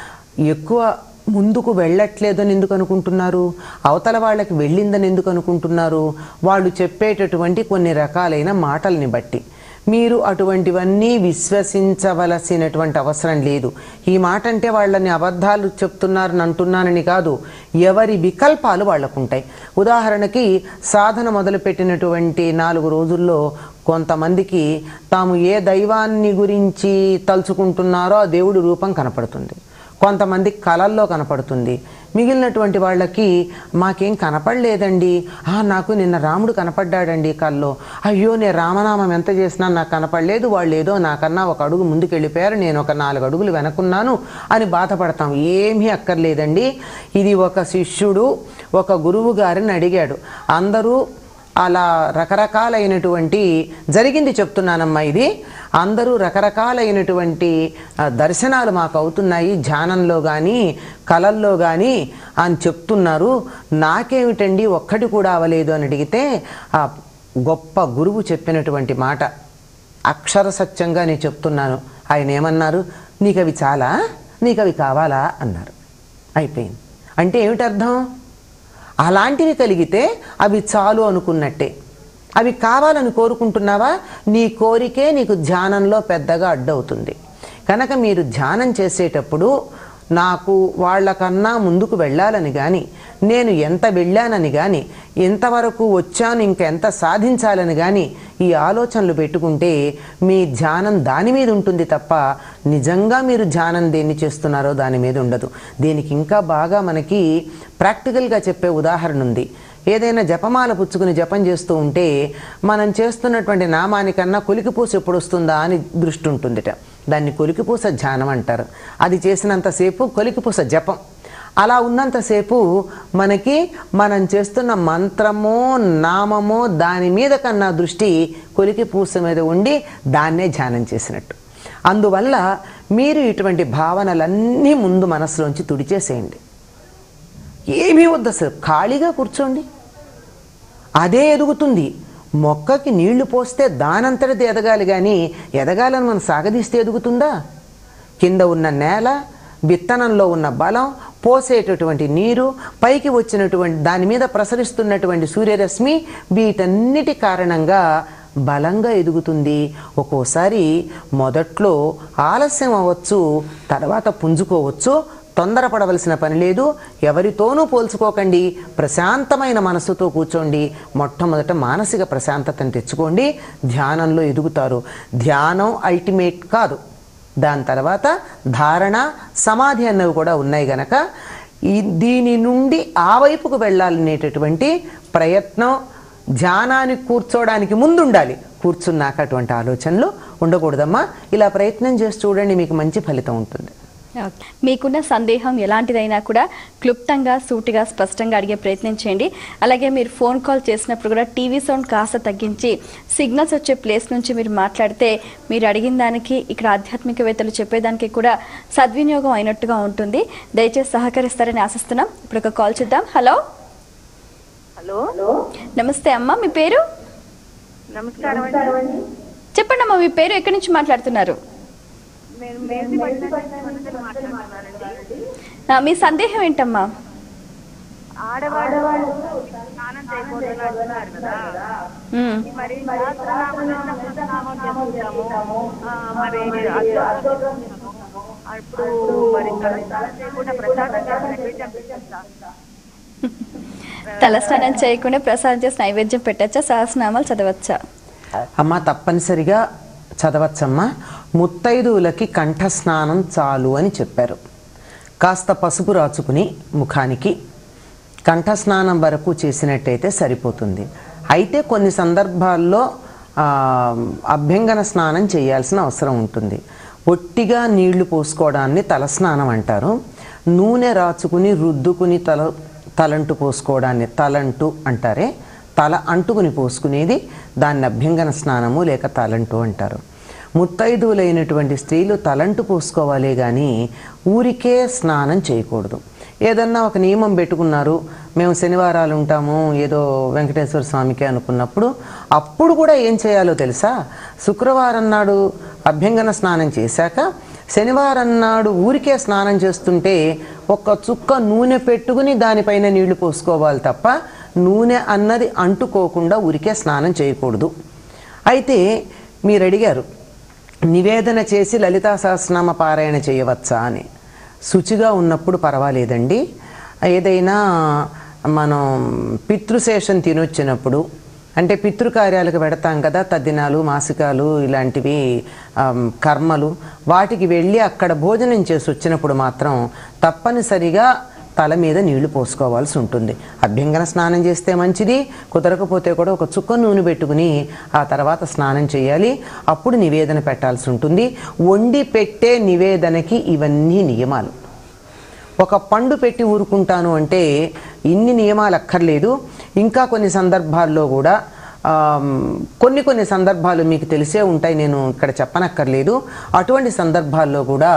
ఎక్కువ ముందుకు వెళ్ళట్లేదని ఎందుకు అనుకుంటున్నారు అవతల వాళ్ళకి వెళ్ళిందని ఎందుకు అనుకుంటున్నారు వాళ్ళు చెప్పేటటువంటి కొన్ని రకాలైన మాటల్ని బట్టి మీరు అటువంటివన్నీ విశ్వసించవలసినటువంటి అవసరం లేదు ఈ మాట అంటే వాళ్ళని అబద్ధాలు చెప్తున్నారని అంటున్నానని కాదు ఎవరి వికల్పాలు వాళ్ళకుంటాయి ఉదాహరణకి సాధన మొదలుపెట్టినటువంటి నాలుగు రోజుల్లో కొంతమందికి తాము ఏ దైవాన్ని గురించి తలుచుకుంటున్నారో ఆ దేవుడి రూపం కనపడుతుంది కొంతమంది కళల్లో కనపడుతుంది మిగిలినటువంటి వాళ్ళకి మాకేం కనపడలేదండి "ఆ, నాకు నిన్న రాముడు కనపడ్డాడండి కల్లో అయ్యో నేను రామనామం ఎంత చేసినా నాకు కనపడలేదు వాళ్ళు ఏదో నాకన్నా ఒక అడుగు ముందుకు వెళ్ళిపోయారు నేను ఒక నాలుగు అడుగులు వెనకున్నాను అని బాధపడతాం ఏమీ అక్కర్లేదండి ఇది ఒక శిష్యుడు ఒక గురువు గారిని అడిగాడు అందరూ అలా రకరకాలైనటువంటి జరిగింది చెప్తున్నానమ్మా ఇది అందరూ రకరకాలైనటువంటి ఆ, దర్శనాలు మాకు అవుతున్నాయి ధ్యానంలో కానీ కళల్లో కానీ అని చెప్తున్నారు నాకేమిటండి ఒక్కటి కూడా అవ్వలేదు అని అడిగితే ఆ గొప్ప గురువు చెప్పినటువంటి మాట అక్షర సత్యంగా నేను చెప్తున్నాను ఆయన ఏమన్నారు నీకు అవి చాలా నీకు అవి కావాలా అన్నారు అయిపోయింది అంటే ఏమిటి అర్థం అలాంటివి కలిగితే అవి చాలు అనుకున్నట్టే అవి కావాలని కోరుకుంటున్నావా నీ కోరికే నీకు ధ్యానంలో పెద్దగా అడ్డవుతుంది కనుక మీరు ధ్యానం చేసేటప్పుడు నాకు వాళ్ళకన్నా ముందుకు వెళ్ళాలని కానీ నేను ఎంత వెళ్ళానని కానీ ఎంతవరకు వచ్చాను ఇంకెంత సాధించాలని కానీ ఈ ఆలోచనలు పెట్టుకుంటే మీ ధ్యానం దాని మీద ఉంటుంది తప్ప నిజంగా మీరు ధ్యానం దేన్ని చేస్తున్నారో దాని మీద ఉండదు దీనికి ఇంకా బాగా మనకి ప్రాక్టికల్గా చెప్పే ఉదాహరణ ఉంది ఏదైనా జపమాల పుచ్చుకుని జపం చేస్తూ ఉంటే మనం చేస్తున్నటువంటి నామానికన్నా కొలికిపూస ఎప్పుడు వస్తుందా అని దృష్టి ఉంటుందిట దాన్ని కొలికిపూస ధ్యానం అంటారు అది చేసినంతసేపు కొలికిపూస జపం అలా ఉన్నంతసేపు మనకి మనం చేస్తున్న మంత్రమో నామమో దాని మీద కన్నా దృష్టి కొలికి పూస మీద ఉండి దాన్నే ధ్యానం చేసినట్టు అందువల్ల మీరు ఇటువంటి భావనలన్నీ ముందు మనసులోంచి తుడిచేసేయండి ఏమీ వద్దు అసలు ఖాళీగా కూర్చోండి అదే ఎదుగుతుంది మొక్కకి నీళ్లు పోస్తే దానంతటిది ఎదగాలి కానీ ఎదగాలని మనం సాగదీస్తే ఎదుగుతుందా కింద ఉన్న నేల విత్తనంలో ఉన్న బలం పోసేటటువంటి నీరు పైకి వచ్చినటువంటి దాని మీద ప్రసరిస్తున్నటువంటి సూర్యరశ్మి వీటన్నిటి కారణంగా బలంగా ఎదుగుతుంది ఒక్కోసారి మొదట్లో ఆలస్యం అవ్వచ్చు తర్వాత పుంజుకోవచ్చు తొందరపడవలసిన పని లేదు ఎవరితోనూ పోల్చుకోకండి ప్రశాంతమైన మనసుతో కూర్చోండి మొట్టమొదట మానసిక ప్రశాంతతను తెచ్చుకోండి ధ్యానంలో ఎదుగుతారు ధ్యానం అల్టిమేట్ కాదు దాని తర్వాత ధారణ సమాధి అన్నవి కూడా ఉన్నాయి గనక ఈ దీని నుండి ఆ వైపుకు వెళ్ళాలనేటటువంటి ప్రయత్నం ధ్యానానికి కూర్చోవడానికి ముందు ఉండాలి కూర్చున్నాక అటువంటి ఆలోచనలు ఉండకూడదమ్మా ఇలా ప్రయత్నం చేసి చూడండి మీకు మంచి ఫలితం ఉంటుంది ఓకే. మీకున్న సందేహం ఎలాంటిదైనా కూడా క్లుప్తంగా సూటిగా స్పష్టంగా అడిగే ప్రయత్నం చేయండి అలాగే మీరు ఫోన్ కాల్ చేసినప్పుడు కూడా టీవీ సౌండ్ కాస్త తగ్గించి సిగ్నల్స్ వచ్చే ప్లేస్ నుంచి మీరు మాట్లాడితే మీరు అడిగిన దానికి ఇక్కడ ఆధ్యాత్మికవేత్తలు చెప్పేదానికి కూడా సద్వినియోగం అయినట్టుగా ఉంటుంది దయచేసి సహకరిస్తారని ఆశిస్తున్నాం ఇప్పుడు ఒక కాల్ చూద్దాం హలో హలో నమస్తే అమ్మ మీ పేరు నమస్కారం అండి చెప్పండి అమ్మా మీ పేరు ఎక్కడి నుంచి మాట్లాడుతున్నారు నేను మేసి మాట్లాడుతున్నానండి ఆ, మీ సందేహం ఏంటమ్మా ఆడవాళ్ళు స్నానం చేయకూడదు అంటున్నారు కదా ఉమ్. మరి సహస్రనామం సహస్రనామం చేసుకుంటాము ఆ, మరి అష్టోత్తరం అప్పుడు మరి తల స్నానం చేయకుండా ప్రసాదంగా నైవేద్యం పెట్టేస్తా తలస్నానం చేయకుండా ప్రసాదం చేసి నైవేద్యం పెట్టచ్చా సహస్రనామాలు చదవచ్చా అమ్మ తప్పనిసరిగా చదవచ్చమ్మా ముత్తైదువులకి కంఠస్నానం చాలు అని చెప్పారు కాస్త పసుపు రాచుకుని ముఖానికి కంఠస్నానం వరకు చేసినట్టయితే సరిపోతుంది అయితే కొన్ని సందర్భాల్లో ఆ, అభ్యంగన స్నానం చేయాల్సిన అవసరం ఉంటుంది ఒట్టిగా నీళ్లు పోసుకోవడాన్ని తలస్నానం అంటారు నూనె రాచుకుని రుద్దుకుని తల తలంటు పోసుకోవడాన్ని తలంటు అంటారే తల అంటుకుని పోసుకునేది దాన్ని అభ్యంగన స్నానము లేక తలంటు అంటారు ముత్తైదువులైనటువంటి స్త్రీలు తలంటు పోసుకోవాలే కానీ ఊరికే స్నానం చేయకూడదు ఏదన్నా ఒక నియమం పెట్టుకున్నారు మేము శనివారాలు ఉంటాము ఏదో వెంకటేశ్వర స్వామికి అనుకున్నప్పుడు అప్పుడు కూడా ఏం చేయాలో తెలుసా శుక్రవారం నాడు అభ్యంగన స్నానం చేశాక శనివారం నాడు ఊరికే స్నానం చేస్తుంటే ఒక చుక్క నూనె పెట్టుకుని దానిపైన నీళ్లు పోసుకోవాలి తప్ప నూనె అన్నది అంటుకోకుండా ఊరికే స్నానం చేయకూడదు అయితే మీరు అడిగారు నివేదన చేసి లలితా సహస్రనామ పారాయణ చేయవచ్చా అని శుచిగా ఉన్నప్పుడు పర్వాలేదండి ఏదైనా మనం పితృశేషం తినొచ్చినప్పుడు అంటే పితృకార్యాలకు పెడతాం కదా తద్దినాలు మాసికాలు ఇలాంటివి ఆమ్, కర్మలు వాటికి వెళ్ళి అక్కడ భోజనం చేసి వచ్చినప్పుడు మాత్రం తప్పనిసరిగా తల మీద నీళ్లు పోసుకోవాల్సి ఉంటుంది అభ్యంగన స్నానం చేస్తే మంచిది కుదరకపోతే కూడా ఒక చుక్క నూనె పెట్టుకుని ఆ తర్వాత స్నానం చేయాలి అప్పుడు నివేదన పెట్టాల్సి ఉంటుంది వండి పెట్టే నివేదనకి ఇవన్నీ నియమాలు ఒక పండు పెట్టి ఊరుకుంటాను అంటే ఇన్ని నియమాలు అక్కర్లేదు ఇంకా కొన్ని సందర్భాల్లో కూడా ఆమ్, కొన్ని కొన్ని సందర్భాలు మీకు తెలిసే ఉంటాయి నేను ఇక్కడ చెప్పనక్కర్లేదు అటువంటి సందర్భాల్లో కూడా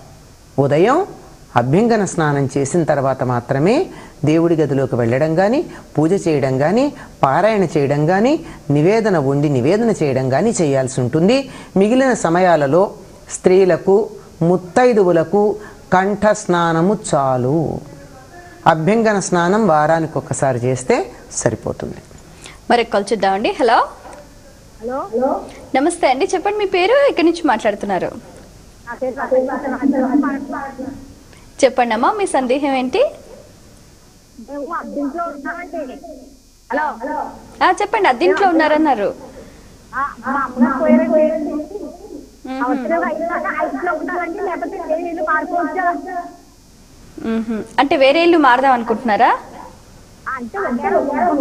ఉదయం అభ్యంగన స్నానం చేసిన తర్వాత మాత్రమే దేవుడి గదిలోకి వెళ్ళడం కానీ పూజ చేయడం కానీ పారాయణ చేయడం కానీ నివేదన వండి నివేదన చేయడం కానీ చేయాల్సి ఉంటుంది మిగిలిన సమయాలలో స్త్రీలకు ముత్తైదువులకు కంఠ స్నానము చాలు అభ్యంగన స్నానం వారానికి ఒక్కసారి చేస్తే సరిపోతుంది మరి కాల్ చూద్దామండి హలో హలో నమస్తే అండి చెప్పండి మీ పేరు ఎక్కడి నుంచి మాట్లాడుతున్నారు నా పేరు రాజేశ్వరి. చెప్పండి అమ్మా మీ సందేహం ఏంటి మేము అద్దెంట్లో ఉన్నామండి హలో ఆ చెప్పండి అద్దీంట్లో ఉన్నారన్నారు ఆ, మా అమ్మగారు పోయారండి అవసరం అయినాక ఐదులో ఉంటారండి లేకపోతే వేరే ఇల్లు మారిపోవచ్చా మ్మ్హ. అంటే వేరే ఇల్లు మారదాం అనుకుంటున్నారా అంటే ఉంటారు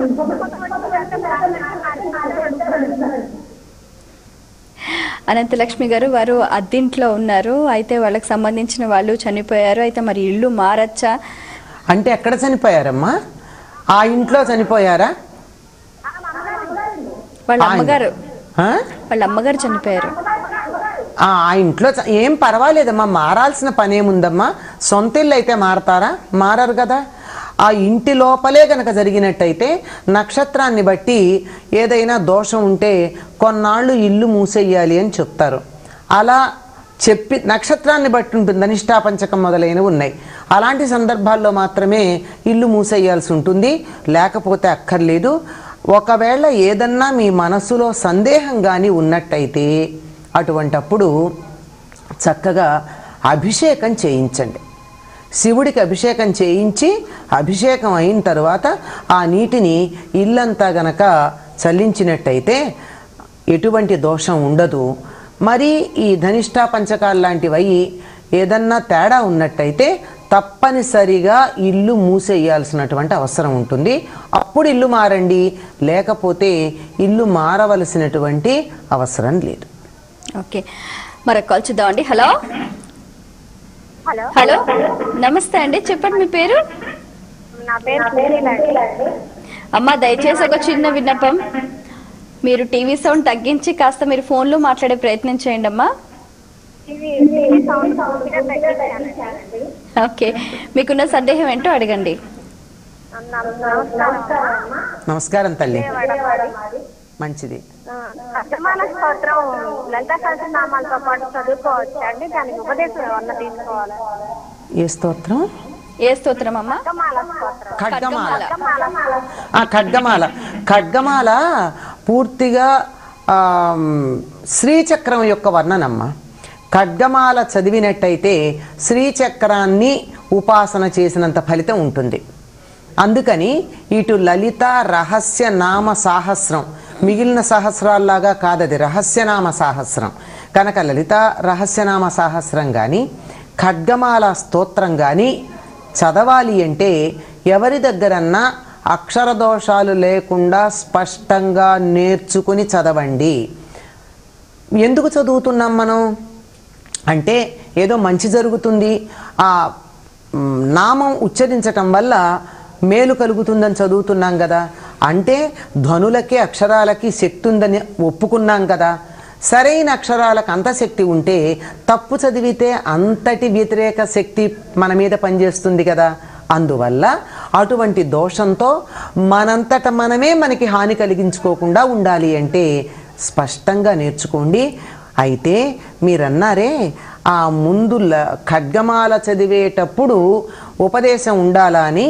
అనంతలక్ష్మి గారు వారు అద్దింట్లో ఉన్నారు అయితే వాళ్ళకి సంబంధించిన వాళ్ళు చనిపోయారు అయితే మరి ఇల్లు మారచ్చా అంటే ఎక్కడ చనిపోయారమ్మా ఆ ఇంట్లో చనిపోయారా వాళ్ళ అమ్మగారు ఆ? వాళ్ళ అమ్మగారు చనిపోయారు ఆ ఆ ఇంట్లో చ- ఏం పర్వాలేదమ్మా మారాల్సిన పని ఏముందమ్మా సొంత ఇల్లు అయితే మారతారా మారరు కదా ఆ ఇంటి లోపలే గనక జరిగినట్టయితే నక్షత్రాన్ని బట్టి ఏదైనా దోషం ఉంటే కొన్నాళ్ళు ఇల్లు మూసేయాలి అని చెప్తారు అలా చెప్పి నక్షత్రాన్ని బట్టి ఉంటుంది అనిష్టాపంచకం మొదలైనవి ఉన్నాయి అలాంటి సందర్భాల్లో మాత్రమే ఇల్లు మూసేయాల్సి ఉంటుంది లేకపోతే అక్కర్లేదు ఒకవేళ ఏదన్నా మీ మనసులో సందేహం కానీ ఉన్నట్టయితే అటువంటప్పుడు చక్కగా అభిషేకం చేయించండి శివుడికి అభిషేకం చేయించి అభిషేకం అయిన తర్వాత ఆ నీటిని ఇల్లంతా గనక చల్లించినట్టయితే ఎటువంటి దోషం ఉండదు మరి ఈ ధనిష్ట పంచకాలు లాంటివి ఏదన్నా తేడా ఉన్నట్టయితే తప్పనిసరిగా ఇల్లు మూసేయాల్సినటువంటి అవసరం ఉంటుంది అప్పుడు ఇల్లు మారండి లేకపోతే ఇల్లు మారవలసినటువంటి అవసరం లేదు ఓకే మరొక కాల్ చూద్దామండి హలో హలో హలో నమస్తే అండి చెప్పండి మీ పేరు నా పేరు సుశీల అండి అమ్మ దయచేసి ఒక చిన్న విన్నపం మీరు టీవీ సౌండ్ తగ్గించి కాస్త మీరు ఫోన్లో మాట్లాడే ప్రయత్నం చేయండి అమ్మా ఇది టీవీ సౌండ్ పూర్తిగా తగ్గించానండి ఓకే మీకున్న సందేహం ఏంటో అడగండి నమస్కారం అమ్మా. నమస్కారం తల్లి విజయవాడ. మంచిది ఆ, అష్టమాల స్తోత్రం లలిత సహస్రనామాలతో పాటు చదువుకోవచ్చా అండి దానికి ఉపదేశం ఏమన్నా తీసుకోవాలా ఏ స్తోత్రం ఏ స్తోత్రం అమ్మా అష్టమాల స్తోత్రం ఖడ్గమాల ఖడ్గమాల. ఆ ఖడ్గమాల ఖడ్గమాల పూర్తిగా ఆమ్, శ్రీచక్రం యొక్క వర్ణనమ్మ ఖడ్గమాల చదివినట్టయితే శ్రీచక్రాన్ని ఉపాసన చేసినంత ఫలితం ఉంటుంది అందుకని ఇటు లలిత రహస్య నామ సాహస్రం మిగిలిన సహస్రాల్లాగా కాదది రహస్యనామ సాహస్రం కనుక లలిత రహస్యనామ సాహస్రం కానీ ఖడ్గమాల స్తోత్రం కానీ చదవాలి అంటే ఎవరి దగ్గరన్నా అక్షర దోషాలు లేకుండా స్పష్టంగా నేర్చుకుని చదవండి ఎందుకు చదువుతున్నాం మనం అంటే ఏదో మంచి జరుగుతుంది ఆ మ్, నామం ఉచ్చరించటం వల్ల మేలు కలుగుతుందని చదువుతున్నాం కదా అంటే ధ్వనులకి అక్షరాలకి శక్తి ఉందని ఒప్పుకున్నాం కదా సరైన అక్షరాలకు అంత శక్తి ఉంటే తప్పు చదివితే అంతటి వ్యతిరేక శక్తి మన మీద పనిచేస్తుంది కదా అందువల్ల అటువంటి దోషంతో మనంతట మనమే మనకి హాని కలిగించుకోకుండా ఉండాలి అంటే స్పష్టంగా నేర్చుకోండి అయితే మీరన్నారే ఆ ముందు ల- ఖడ్గమాల చదివేటప్పుడు ఉపదేశం ఉండాలా అని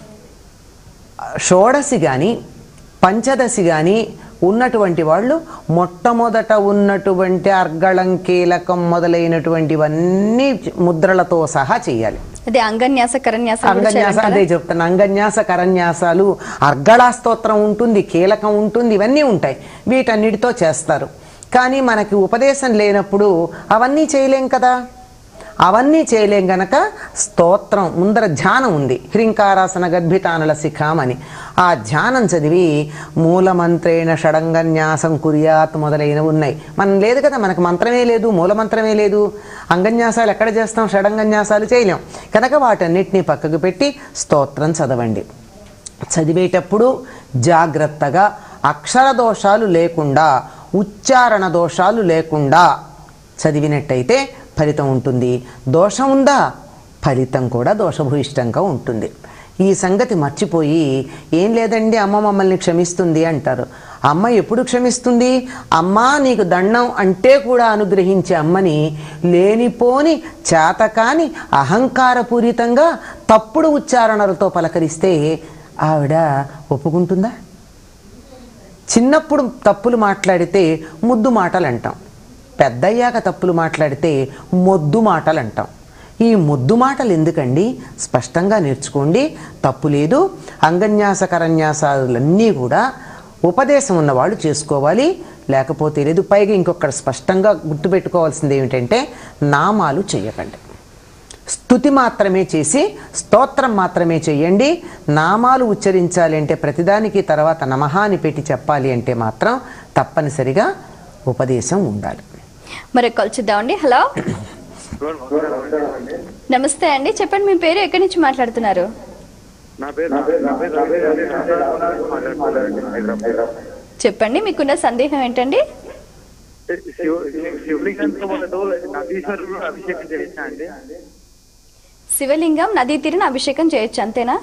షోడసి కానీ పంచదశి కానీ ఉన్నటువంటి వాళ్ళు మొట్టమొదట ఉన్నటువంటి అర్గళం కీలకం మొదలైనటువంటివన్నీ ముద్రలతో సహా చేయాలి అదే అంగన్యాస కరన్యాస కూడా అంగన్యాస చేయాలంటారా? అదే చెప్తాను అంగన్యాస కరన్యాసాలు అర్గళా స్తోత్రం ఉంటుంది కీలకం ఉంటుంది ఇవన్నీ ఉంటాయి వీటన్నిటితో చేస్తారు కానీ మనకి ఉపదేశం లేనప్పుడు అవన్నీ చేయలేం కదా అవన్నీ చేయలేం గనక స్తోత్రం ముందర ధ్యానం ఉంది హ్రింకారాసన గర్భితానుల శిఖామని ఆ ధ్యానం చదివి మూలమంత్రేణ షడంగన్యాసం కుర్యాత్ మొదలైనవి ఉన్నాయి మనం లేదు కదా మనకు మంత్రమే లేదు మూలమంత్రమే లేదు అంగన్యాసాలు ఎక్కడ చేస్తాం షడంగన్యాసాలు చేయలేం కనుక వాటన్నిటినీ పక్కకు పెట్టి స్తోత్రం చదవండి చదివేటప్పుడు జాగ్రత్తగా అక్షర దోషాలు లేకుండా ఉచ్చారణ దోషాలు లేకుండా చదివినట్టయితే ఫలితం ఉంటుంది దోషం ఉందా ఫలితం కూడా దోషభూయిష్టంగా ఉంటుంది ఈ సంగతి మర్చిపోయి ఏం లేదండి అమ్మ మమ్మల్ని క్షమిస్తుంది అంటారు అమ్మ ఎప్పుడు క్షమిస్తుంది అమ్మా నీకు దండం అంటే కూడా అనుగ్రహించే అమ్మని లేనిపోని చేతకాని అహంకారపూరితంగా తప్పుడు ఉచ్చారణలతో పలకరిస్తే ఆవిడ ఒప్పుకుంటుందా చిన్నప్పుడు తప్పులు మాట్లాడితే ముద్దు మాటలు అంటాం పెద్దయ్యాక తప్పులు మాట్లాడితే మొద్దు మాటలు అంటాం ఈ ముద్దు మాటలు ఎందుకండి స్పష్టంగా నేర్చుకోండి తప్పు లేదు అంగన్యాస కరన్యాసాలన్నీ కూడా ఉపదేశం ఉన్నవాళ్ళు చేసుకోవాలి లేకపోతే లేదు పైగా ఇంకొకటి స్పష్టంగా గుర్తుపెట్టుకోవాల్సింది ఏమిటంటే నామాలు చేయకండి స్థుతి మాత్రమే చేసి స్తోత్రం మాత్రమే చేయండి నామాలు ఉచ్చరించాలి అంటే ప్రతిదానికి తర్వాత నమః అని పెట్టి చెప్పాలి అంటే మాత్రం తప్పనిసరిగా ఉపదేశం ఉండాలి మరి కాల్ చూద్దామండి హలో నమస్తే అండి చెప్పండి మీ పేరు ఎక్కడి నుంచి మాట్లాడుతున్నారు నా పేరు నా పేరు రవీంద్ర అండి. మాట్లాడుతున్నానండి హైదరాబాద్ చెప్పండి మీకున్న సందేహం ఏంటండి శివ శివలింగంతో మొదలు నదీశ్వరుడు అభిషేకం చేసిన అండి శివలింగం నదీ తీరిన అభిషేకం చేయొచ్చు అంతేనా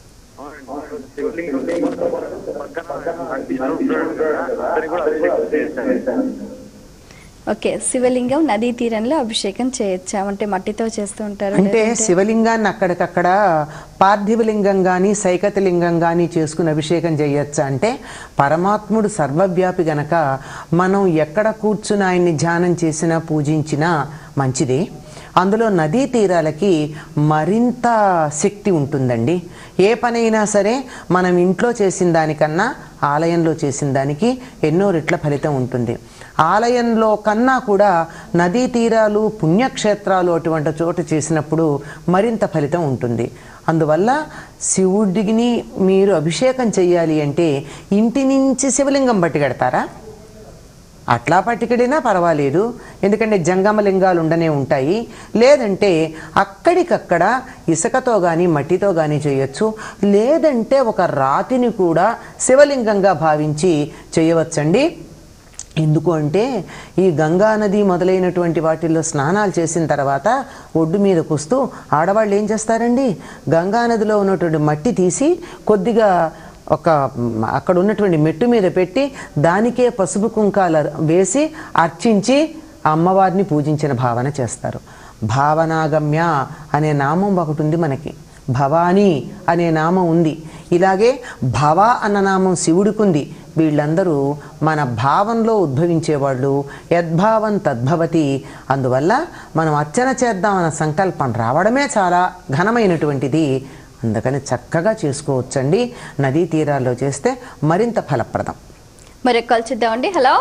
శివలింగం పక్కన నదీశ్వరుడు ఉంటాడు కదా, అతనికి కూడా అభిషేకం చేస్తాను ఓకే శివలింగం నదీ తీరంలో అభిషేకం చేయొచ్చా అంటే మట్టితో చేస్తూ ఉంటారు అంటే లేదంటే- శివలింగాన్ని అక్కడికక్కడ పార్థివలింగం కానీ సైకతలింగం కానీ చేసుకుని అభిషేకం చేయొచ్చా అంటే పరమాత్ముడు సర్వవ్యాపి గనక మనం ఎక్కడ కూర్చుని ఆయన్ని ధ్యానం చేసినా పూజించినా మంచిదే అందులో నదీ తీరాలకి మరింత శక్తి ఉంటుందండి ఏ పనైనా సరే మనం ఇంట్లో చేసిన దానికన్నా ఆలయంలో చేసిన దానికి ఎన్నో రెట్ల ఫలితం ఉంటుంది ఆలయంలో కన్నా కూడా నదీ తీరాలు పుణ్యక్షేత్రాలు అటువంటి చోట చేసినప్పుడు మరింత ఫలితం ఉంటుంది అందువల్ల శివుడిని మీరు అభిషేకం చెయ్యాలి అంటే ఇంటి నుంచి శివలింగం పట్టుకెడతారా అట్లా పట్టుకెడినా పర్వాలేదు ఎందుకంటే జంగమ లింగాలు ఉండనే ఉంటాయి లేదంటే అక్కడికక్కడ ఇసుకతో కానీ మట్టితో కానీ చేయొచ్చు లేదంటే ఒక రాతిని కూడా శివలింగంగా భావించి చేయవచ్చండి ఎందుకు అంటే ఈ గంగా నది మొదలైనటువంటి వాటిల్లో స్నానాలు చేసిన తర్వాత ఒడ్డు మీద కూస్తూ ఆడవాళ్ళు ఏం చేస్తారండి గంగా నదిలో ఉన్నటువంటి మట్టి తీసి కొద్దిగా ఒక మ్, అక్కడ ఉన్నటువంటి మెట్టు మీద పెట్టి దానికే పసుపు కుంకాలు వేసి అర్చించి అమ్మవారిని పూజించిన భావన చేస్తారు భావనాగమ్య అనే నామం ఒకటి ఉంది మనకి భవానీ అనే నామం ఉంది ఇలాగే భవ అన్న నామం శివుడికి ఉంది వీళ్ళందరూ మన భావంలో ఉద్భవించేవాళ్ళు యద్భావం తద్భవతి అందువల్ల మనం అర్చన చేద్దామన్న సంకల్పం రావడమే చాలా ఘనమైనటువంటిది అందుకని చక్కగా చేసుకోవచ్చండి నదీ తీరాల్లో చేస్తే మరింత ఫలప్రదం మరి కాల్ చేద్దామండి హలో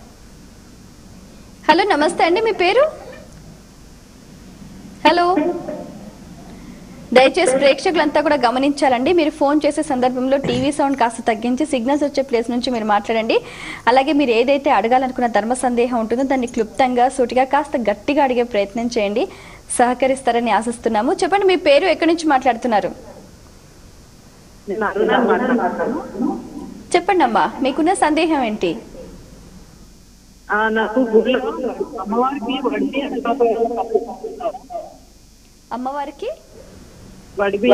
హలో నమస్తే అండి మీ పేరు హలో దయచేసి ప్రేక్షకులంతా కూడా గమనించాలండి మీరు ఫోన్ చేసే సందర్భంలో టీవీ సౌండ్ కాస్త తగ్గించి సిగ్నల్స్ వచ్చే ప్లేస్ నుంచి మీరు మాట్లాడండి అలాగే మీరు ఏదైతే అడగాలనుకున్న ధర్మ సందేహం ఉంటుందో దాన్ని క్లుప్తంగా సూటిగా కాస్త గట్టిగా అడిగే ప్రయత్నం చేయండి సహకరిస్తారని ఆశిస్తున్నాము చెప్పండి మీ పేరు ఎక్కడి నుంచి మాట్లాడుతున్నారు నేను అరుణ మాట్లాడుతున్నాను చెప్పండి అమ్మా మీకున్న సందేహం ఏంటి ఆ, నాకు గుడిలో అమ్మవారికి వడ్డీ ఎంత అమ్మవారికి వడ్డీ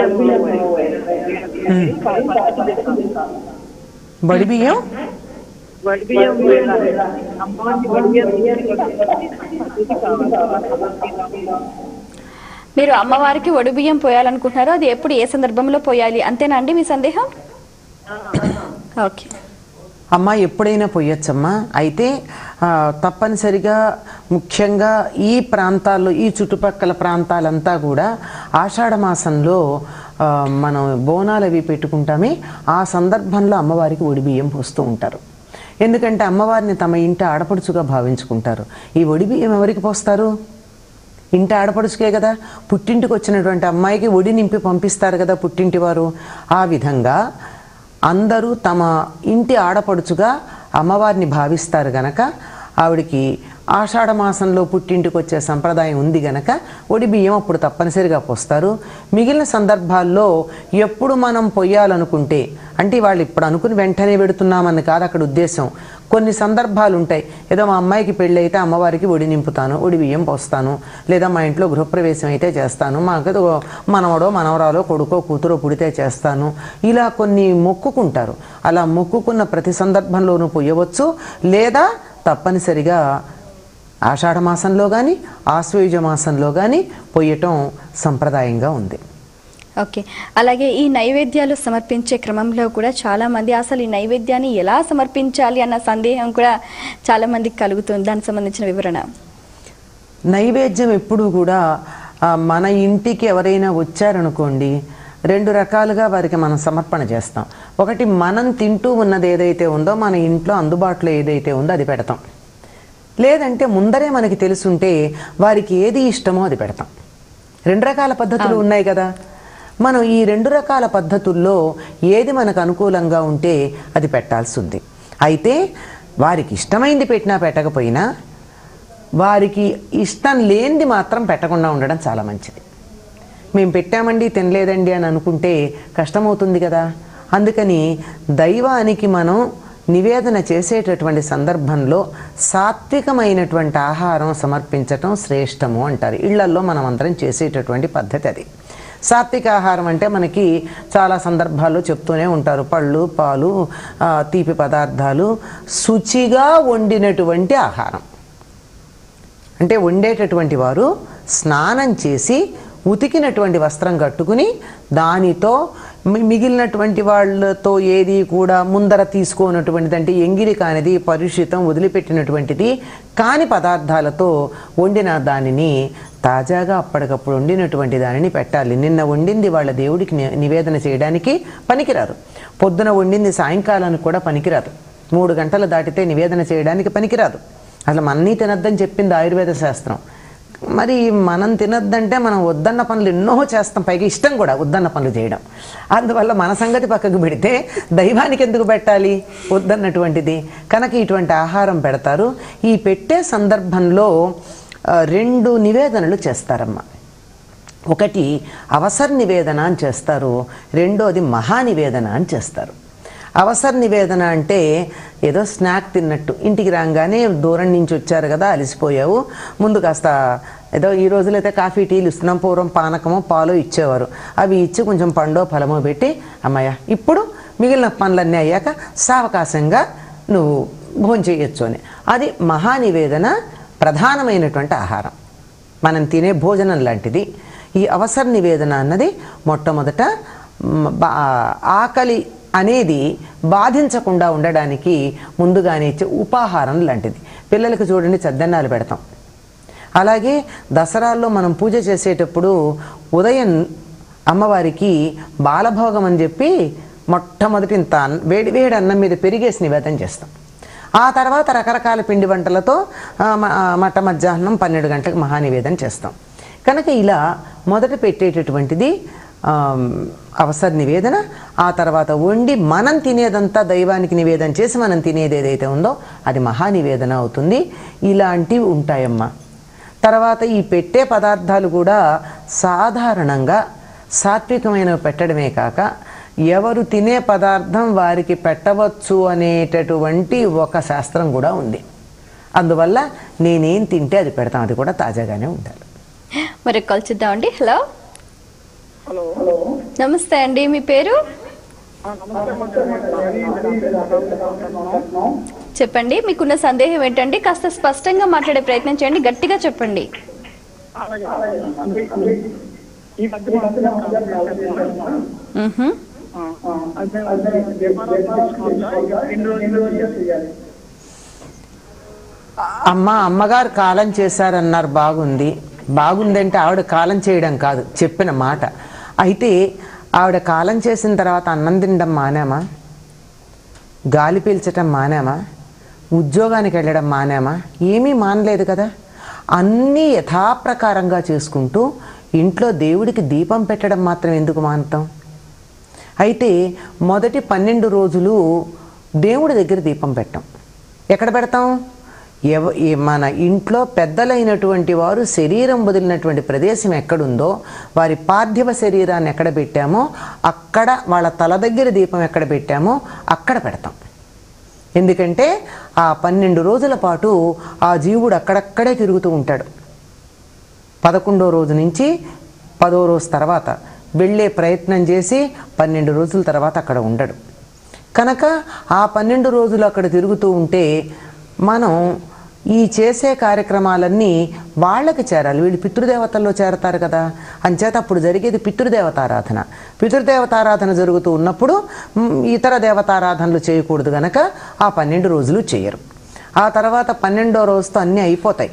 బడి బియ్యం వడ్డీ అమ్మవారికి వడ్డీ మీరు అమ్మవారికి ఒడిబియ్యం పోయాలనుకుంటున్నారో అది ఎప్పుడు ఏ సందర్భంలో పోయాలి అంతేనా అండి మీ సందేహం ఓకే అమ్మ ఎప్పుడైనా పొయ్యొచ్చమ్మా అయితే ఆ, తప్పనిసరిగా ముఖ్యంగా ఈ ప్రాంతాల్లో ఈ చుట్టుపక్కల ప్రాంతాలంతా కూడా ఆషాఢ మాసంలో ఆ, మనం బోనాలు అవి పెట్టుకుంటామే ఆ సందర్భంలో అమ్మవారికి ఒడి బియ్యం పోస్తూ ఉంటారు ఎందుకంటే అమ్మవారిని తమ ఇంటి ఆడపడుచుగా భావించుకుంటారు ఈ ఒడి బియ్యం ఎవరికి పోస్తారు ఇంటి ఆడపడుచుకే కదా పుట్టింటికి వచ్చినటువంటి అమ్మాయికి ఒడి నింపి పంపిస్తారు కదా పుట్టింటి వారు ఆ విధంగా అందరూ తమ ఇంటి ఆడపడుచుగా అమ్మవారిని భావిస్తారు గనక ఆవిడికి ఆషాఢ మాసంలో పుట్టింటికి వచ్చే సంప్రదాయం ఉంది గనక ఒడి బియ్యం అప్పుడు తప్పనిసరిగా పోస్తారు మిగిలిన సందర్భాల్లో ఎప్పుడు మనం పొయ్యాలనుకుంటే అంటే వాళ్ళు ఇప్పుడు అనుకుని వెంటనే పెడుతున్నామని కాదు అక్కడ ఉద్దేశం కొన్ని సందర్భాలు ఉంటాయి ఏదో మా అమ్మాయికి పెళ్ళి అయితే అమ్మవారికి ఒడి నింపుతాను ఒడి బియ్యం పోస్తాను లేదా మా ఇంట్లో గృహప్రవేశం అయితే చేస్తాను మాకు ఏదో మనవడో మనవరాలో కొడుకో కూతురో పుడితే చేస్తాను ఇలా కొన్ని మొక్కుకుంటారు అలా మొక్కుకున్న ప్రతి సందర్భంలోనూ పొయ్యవచ్చు లేదా తప్పనిసరిగా ఆషాఢ మాసంలో కానీ ఆశ్వయుజ మాసంలో కానీ పొయ్యటం సంప్రదాయంగా ఉంది ఓకే అలాగే ఈ నైవేద్యాలు సమర్పించే క్రమంలో కూడా చాలా మంది అసలు ఈ నైవేద్యాన్ని ఎలా సమర్పించాలి అన్న సందేహం కూడా చాలా మందికి కలుగుతుంది దానికి సంబంధించిన వివరణ నైవేద్యం ఎప్పుడూ కూడా ఆ, మన ఇంటికి ఎవరైనా వచ్చారనుకోండి రెండు రకాలుగా వారికి మనం సమర్పణ చేస్తాం ఒకటి మనం తింటూ ఉన్నది ఏదైతే ఉందో మన ఇంట్లో అందుబాటులో ఏదైతే ఉందో అది పెడతాం లేదంటే ముందరే మనకి తెలుసుంటే వారికి ఏది ఇష్టమో అది పెడతాం రెండు రకాల పద్ధతులు ఉన్నాయి కదా మనం ఈ రెండు రకాల పద్ధతుల్లో ఏది మనకు అనుకూలంగా ఉంటే అది పెట్టాల్సి ఉంది అయితే వారికి ఇష్టమైంది పెట్టినా పెట్టకపోయినా వారికి ఇష్టం లేనిది మాత్రం పెట్టకుండా ఉండడం చాలా మంచిది మేము పెట్టామండి తినలేదండి అని అనుకుంటే కష్టమవుతుంది కదా అందుకని దైవానికి మనం నివేదన చేసేటటువంటి సందర్భంలో సాత్వికమైనటువంటి ఆహారం సమర్పించటం శ్రేష్టము అంటారు ఇళ్లల్లో మనం అందరం చేసేటటువంటి పద్ధతి అది సాత్విక ఆహారం అంటే మనకి చాలా సందర్భాల్లో చెప్తూనే ఉంటారు పళ్ళు పాలు ఆ, తీపి పదార్థాలు శుచిగా వండినటువంటి ఆహారం అంటే వండేటటువంటి వారు స్నానం చేసి ఉతికినటువంటి వస్త్రం కట్టుకుని దానితో మి- మిగిలినటువంటి వాళ్ళతో ఏది కూడా ముందర తీసుకోనటువంటిది అంటే ఎంగిలి కానిది పరుషితం వదిలిపెట్టినటువంటిది కాని పదార్థాలతో వండిన దానిని తాజాగా అప్పటికప్పుడు వండినటువంటి దానిని పెట్టాలి నిన్న వండింది వాళ్ళ దేవుడికి ని- నివేదన చేయడానికి పనికిరాదు పొద్దున వండింది సాయంకాలానికి కూడా పనికిరాదు మూడు గంటలు దాటితే నివేదన చేయడానికి పనికిరాదు అసలు మన్నీ తినద్దని చెప్పింది ఆయుర్వేద శాస్త్రం మరి మనం తినద్దంటే మనం వద్దన్న పనులు ఎన్నో చేస్తాం పైగా ఇష్టం కూడా వద్దన్న పనులు చేయడం అందువల్ల మన సంగతి పక్కకు పెడితే దైవానికి ఎందుకు పెట్టాలి వద్దన్నటువంటిది కనుక ఇటువంటి ఆహారం పెడతారు ఈ పెట్టే సందర్భంలో ఆ, రెండు నివేదనలు చేస్తారమ్మా ఒకటి అవసర నివేదన అని చేస్తారు రెండోది మహానివేదన అని చేస్తారు అవసర నివేదన అంటే ఏదో స్నాక్ తిన్నట్టు ఇంటికి రాగానే దూరం నుంచి వచ్చారు కదా అలసిపోయావు ముందు కాస్త ఏదో ఈ రోజులైతే కాఫీ టీలు ఇస్తున్నాం పూర్వం పానకమో పాలు ఇచ్చేవారు అవి ఇచ్చి కొంచెం పండో ఫలమో పెట్టి అమ్మయ్య ఇప్పుడు మిగిలిన పనులన్నీ అయ్యాక సావకాశంగా నువ్వు భోజనం చేయొచ్చు అని అది మహానివేదన ప్రధానమైనటువంటి ఆహారం మనం తినే భోజనం లాంటిది ఈ అవసర నివేదన అన్నది మొట్టమొదట మ్, బా- ఆకలి అనేది బాధించకుండా ఉండడానికి ముందుగానే ఇచ్చే ఉపాహారం లాంటిది పిల్లలకు చూడండి చద్దన్నాలు పెడతాం అలాగే దసరాల్లో మనం పూజ చేసేటప్పుడు ఉదయం అమ్మవారికి బాలభోగం అని చెప్పి మొట్టమొదటి ఇంత అన్- వేడి వేడి అన్నం మీద పెరిగేసి నివేదన చేస్తాం ఆ తర్వాత రకరకాల పిండి వంటలతో ఆ, మ- ఆ, మట్ట మధ్యాహ్నం పన్నెండు గంటలకు మహానివేదన చేస్తాం కనుక ఇలా మొదట పెట్టేటటువంటిది ఆమ్, అవసర నివేదన ఆ తర్వాత వండి మనం తినేదంతా దైవానికి నివేదన చేసి మనం తినేది ఏదైతే ఉందో అది మహానివేదన అవుతుంది ఇలాంటివి ఉంటాయమ్మా తర్వాత ఈ పెట్టే పదార్థాలు కూడా సాధారణంగా సాత్వికమైనవి పెట్టడమే కాక ఎవరు తినే పదార్థం వారికి పెట్టవచ్చు అనేటటువంటి ఒక శాస్త్రం కూడా ఉంది అందువల్ల నేనేం తింటే అది పెడతాం అది కూడా తాజాగానే ఉండాలి మరి కాల్ చూద్దామండి హలో హలో నమస్తే అండి మీ పేరు చెప్పండి మీకున్న సందేహం ఏంటండి కాస్త స్పష్టంగా మాట్లాడే ప్రయత్నం చేయండి గట్టిగా చెప్పండి అలాగే అంటే ఈ మధ్య మా అమ్మగారు కాల్ చేశారు. మ్హూ. ఆ, ఆ, అయితే వ్యాపారం చేసుకుంటా ఇక ఎన్ని రోజులు చేయాలి అమ్మ అమ్మగారు కాలం చేశారన్నారు బాగుంది బాగుందంటే ఆవిడ కాలం చేయడం కాదు చెప్పిన మాట అయితే ఆవిడ కాలం చేసిన తర్వాత అన్నం తినడం మానామా గాలి పీల్చటం మానామా ఉద్యోగానికి వెళ్ళడం మానామా ఏమీ మానలేదు కదా అన్నీ యథాప్రకారంగా చేసుకుంటూ ఇంట్లో దేవుడికి దీపం పెట్టడం మాత్రం ఎందుకు మానతాం అయితే మొదటి పన్నెండు రోజులు దేవుడి దగ్గర దీపం పెట్టాం ఎక్కడ పెడతాం ఎవ ఈ మన ఇంట్లో పెద్దలైనటువంటి వారు శరీరం వదిలినటువంటి ప్రదేశం ఎక్కడుందో వారి పార్థివ శరీరాన్ని ఎక్కడ పెట్టామో అక్కడ వాళ్ళ తల దగ్గర దీపం ఎక్కడ పెట్టామో అక్కడ పెడతాం ఎందుకంటే ఆ పన్నెండు రోజుల పాటు ఆ జీవుడు అక్కడక్కడే తిరుగుతూ ఉంటాడు పదకొండో రోజు నుంచి పదో రోజు తర్వాత వెళ్ళే ప్రయత్నం చేసి పన్నెండు రోజుల తర్వాత అక్కడ ఉండడు కనుక ఆ పన్నెండు రోజులు అక్కడ తిరుగుతూ ఉంటే మనం ఈ చేసే కార్యక్రమాలన్నీ వాళ్ళకి చేరాలి వీళ్ళు పితృదేవతల్లో చేరతారు కదా అంచేత అప్పుడు జరిగేది పితృదేవతారాధన పితృదేవతారాధన జరుగుతూ ఉన్నప్పుడు మ్, ఇతర దేవతారాధనలు చేయకూడదు గనక ఆ పన్నెండు రోజులు చేయరు ఆ తర్వాత పన్నెండో రోజుతో అన్నీ అయిపోతాయి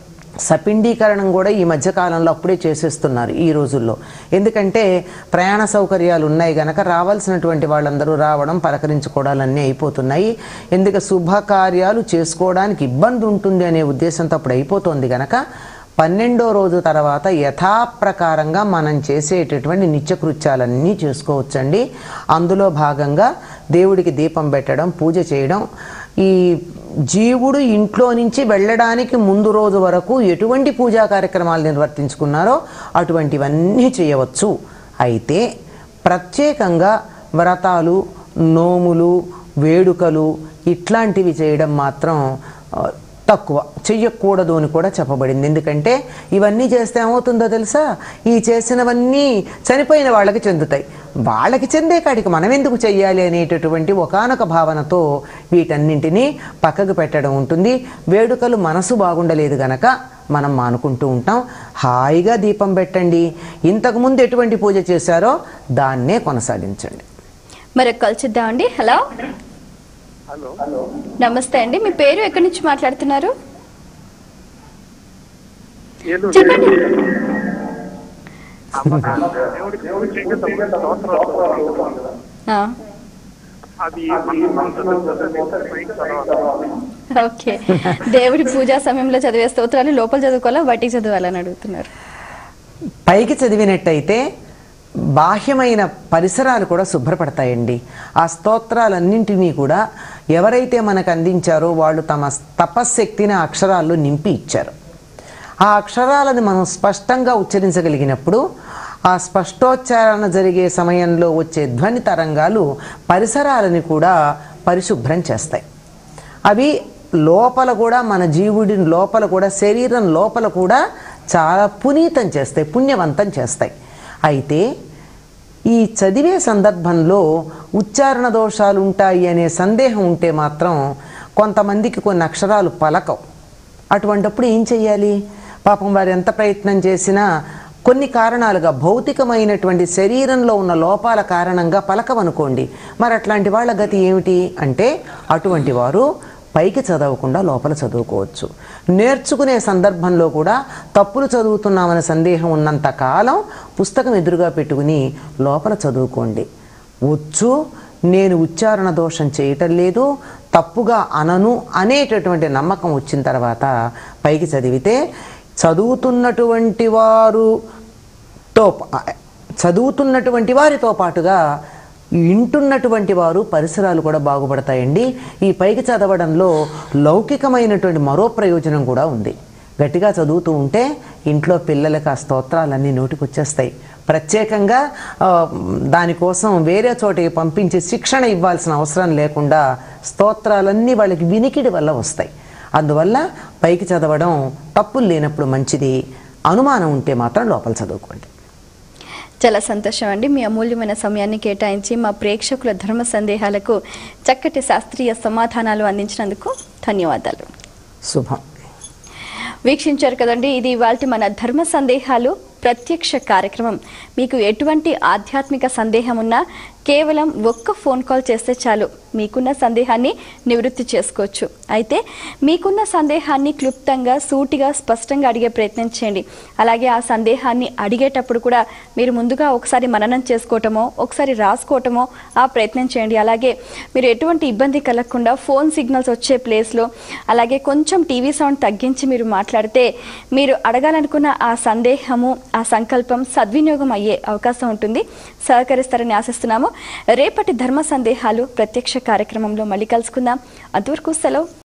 సపిండీకరణం కూడా ఈ మధ్యకాలంలో అప్పుడే చేసేస్తున్నారు ఈ రోజుల్లో ఎందుకంటే ప్రయాణ సౌకర్యాలు ఉన్నాయి గనక రావాల్సినటువంటి వాళ్ళందరూ రావడం పలకరించుకోవడాలు అన్నీ అయిపోతున్నాయి ఎందుకు శుభకార్యాలు చేసుకోవడానికి ఇబ్బంది ఉంటుంది అనే ఉద్దేశంతో అప్పుడు అయిపోతుంది గనక పన్నెండో రోజు తర్వాత యథాప్రకారంగా మనం చేసేటటువంటి నిత్యకృత్యాలన్నీ చేసుకోవచ్చండి అందులో భాగంగా దేవుడికి దీపం పెట్టడం పూజ చేయడం ఈ జీవుడు ఇంట్లో నుంచి వెళ్ళడానికి ముందు రోజు వరకు ఎటువంటి పూజా కార్యక్రమాలు నిర్వర్తించుకున్నారో అటువంటివన్నీ చేయవచ్చు అయితే ప్రత్యేకంగా వ్రతాలు నోములు వేడుకలు ఇట్లాంటివి చేయడం మాత్రం ఆ, తక్కువ చెయ్యకూడదు అని కూడా చెప్పబడింది ఎందుకంటే ఇవన్నీ చేస్తే ఏమవుతుందో తెలుసా ఈ చేసినవన్నీ చనిపోయిన వాళ్ళకి చెందుతాయి వాళ్ళకి చెందే కాడికి మనం ఎందుకు చెయ్యాలి అనేటటువంటి ఒకానొక భావనతో వీటన్నింటినీ పక్కకు పెట్టడం ఉంటుంది వేడుకలు మనసు బాగుండలేదు గనక మనం మానుకుంటూ ఉంటాం హాయిగా దీపం పెట్టండి ఇంతకుముందు ఎటువంటి పూజ చేశారో దాన్నే కొనసాగించండి మరి కాల్ చూద్దామండి హలో హలో నమస్తే అండి మీ పేరు ఎక్కడి నుంచి మాట్లాడుతున్నారు ఏలూరు చెప్పండి దేవుడికి పూజ చేయడం స్తోత్రాలు ఆ, అది మనం చదువుకుంటే పైకి చదవాలి ఓకే దేవుడి పూజా సమయంలో చదివే స్తోత్రాలు లోపల చదువుకోవాలా బయటికి చదవాలని అడుగుతున్నారు పైకి చదివినట్టయితే బాహ్యమైన పరిసరాలు కూడా శుభ్రపడతాయండి ఆ స్తోత్రాలన్నింటినీ కూడా ఎవరైతే మనకు అందించారో వాళ్ళు తమ తపశ్శక్తిని ఆ అక్షరాల్లో నింపి ఇచ్చారు ఆ అక్షరాలను మనం స్పష్టంగా ఉచ్చరించగలిగినప్పుడు ఆ స్పష్టోచ్చారణ జరిగే సమయంలో వచ్చే ధ్వని తరంగాలు పరిసరాలని కూడా పరిశుభ్రం చేస్తాయి అవి లోపల కూడా మన జీవుడి లోపల కూడా శరీరం లోపల కూడా చాలా పునీతం చేస్తాయి పుణ్యవంతం చేస్తాయి అయితే ఈ చదివే సందర్భంలో ఉచ్చారణ దోషాలు ఉంటాయి అనే సందేహం ఉంటే మాత్రం కొంతమందికి కొన్ని అక్షరాలు పలకవు అటువంటప్పుడు ఏం చెయ్యాలి పాపం వారు ఎంత ప్రయత్నం చేసినా కొన్ని కారణాలుగా భౌతికమైనటువంటి శరీరంలో ఉన్న లోపాల కారణంగా పలకవనుకోండి మరి అట్లాంటి వాళ్ళ గతి ఏమిటి అంటే అటువంటి వారు పైకి చదవకుండా లోపల చదువుకోవచ్చు నేర్చుకునే సందర్భంలో కూడా తప్పులు చదువుతున్నామనే సందేహం ఉన్నంత కాలం పుస్తకం ఎదురుగా పెట్టుకుని లోపల చదువుకోండి వచ్చు నేను ఉచ్చారణ దోషం చేయటం లేదు తప్పుగా అనను అనేటటువంటి నమ్మకం వచ్చిన తర్వాత పైకి చదివితే చదువుతున్నటువంటి వారుతో ప- చదువుతున్నటువంటి వారితో పాటుగా వింటున్నటువంటి వారు పరిసరాలు కూడా బాగుపడతాయండి ఈ పైకి చదవడంలో లౌకికమైనటువంటి మరో ప్రయోజనం కూడా ఉంది గట్టిగా చదువుతూ ఉంటే ఇంట్లో పిల్లలకు ఆ స్తోత్రాలన్నీ నోటికి వచ్చేస్తాయి ప్రత్యేకంగా ఆ, దానికోసం వేరే చోటికి పంపించి శిక్షణ ఇవ్వాల్సిన అవసరం లేకుండా స్తోత్రాలన్నీ వాళ్ళకి వినికిడి వల్ల వస్తాయి అందువల్ల పైకి చదవడం తప్పులు లేనప్పుడు మంచిది అనుమానం ఉంటే మాత్రం లోపల చదువుకోండి చాలా సంతోషం అండి మీ అమూల్యమైన సమయాన్ని కేటాయించి మా ప్రేక్షకుల ధర్మ సందేహాలకు చక్కటి శాస్త్రీయ సమాధానాలు అందించినందుకు ధన్యవాదాలు శుభం వీక్షించారు కదండి ఇది ఇవాళ మన ధర్మ సందేహాలు ప్రత్యక్ష కార్యక్రమం మీకు ఎటువంటి ఆధ్యాత్మిక సందేహం ఉన్నా కేవలం ఒక్క ఫోన్ కాల్ చేస్తే చాలు మీకున్న సందేహాన్ని నివృత్తి చేసుకోవచ్చు అయితే మీకున్న సందేహాన్ని క్లుప్తంగా సూటిగా స్పష్టంగా అడిగే ప్రయత్నం చేయండి అలాగే ఆ సందేహాన్ని అడిగేటప్పుడు కూడా మీరు ముందుగా ఒకసారి మననం చేసుకోవటమో ఒకసారి రాసుకోవటమో ఆ ప్రయత్నం చేయండి అలాగే మీరు ఎటువంటి ఇబ్బంది కలగకుండా ఫోన్ సిగ్నల్స్ వచ్చే ప్లేస్లో అలాగే కొంచెం టీవీ సౌండ్ తగ్గించి మీరు మాట్లాడితే మీరు అడగాలనుకున్న ఆ సందేహము ఆ సంకల్పం సద్వినియోగం అయ్యే అవకాశం ఉంటుంది సహకరిస్తారని ఆశిస్తున్నాము రేపటి ధర్మ సందేహాలు ప్రత్యక్ష కార్యక్రమంలో మళ్ళీ కలుసుకుందాం అంతవరకు సెలవు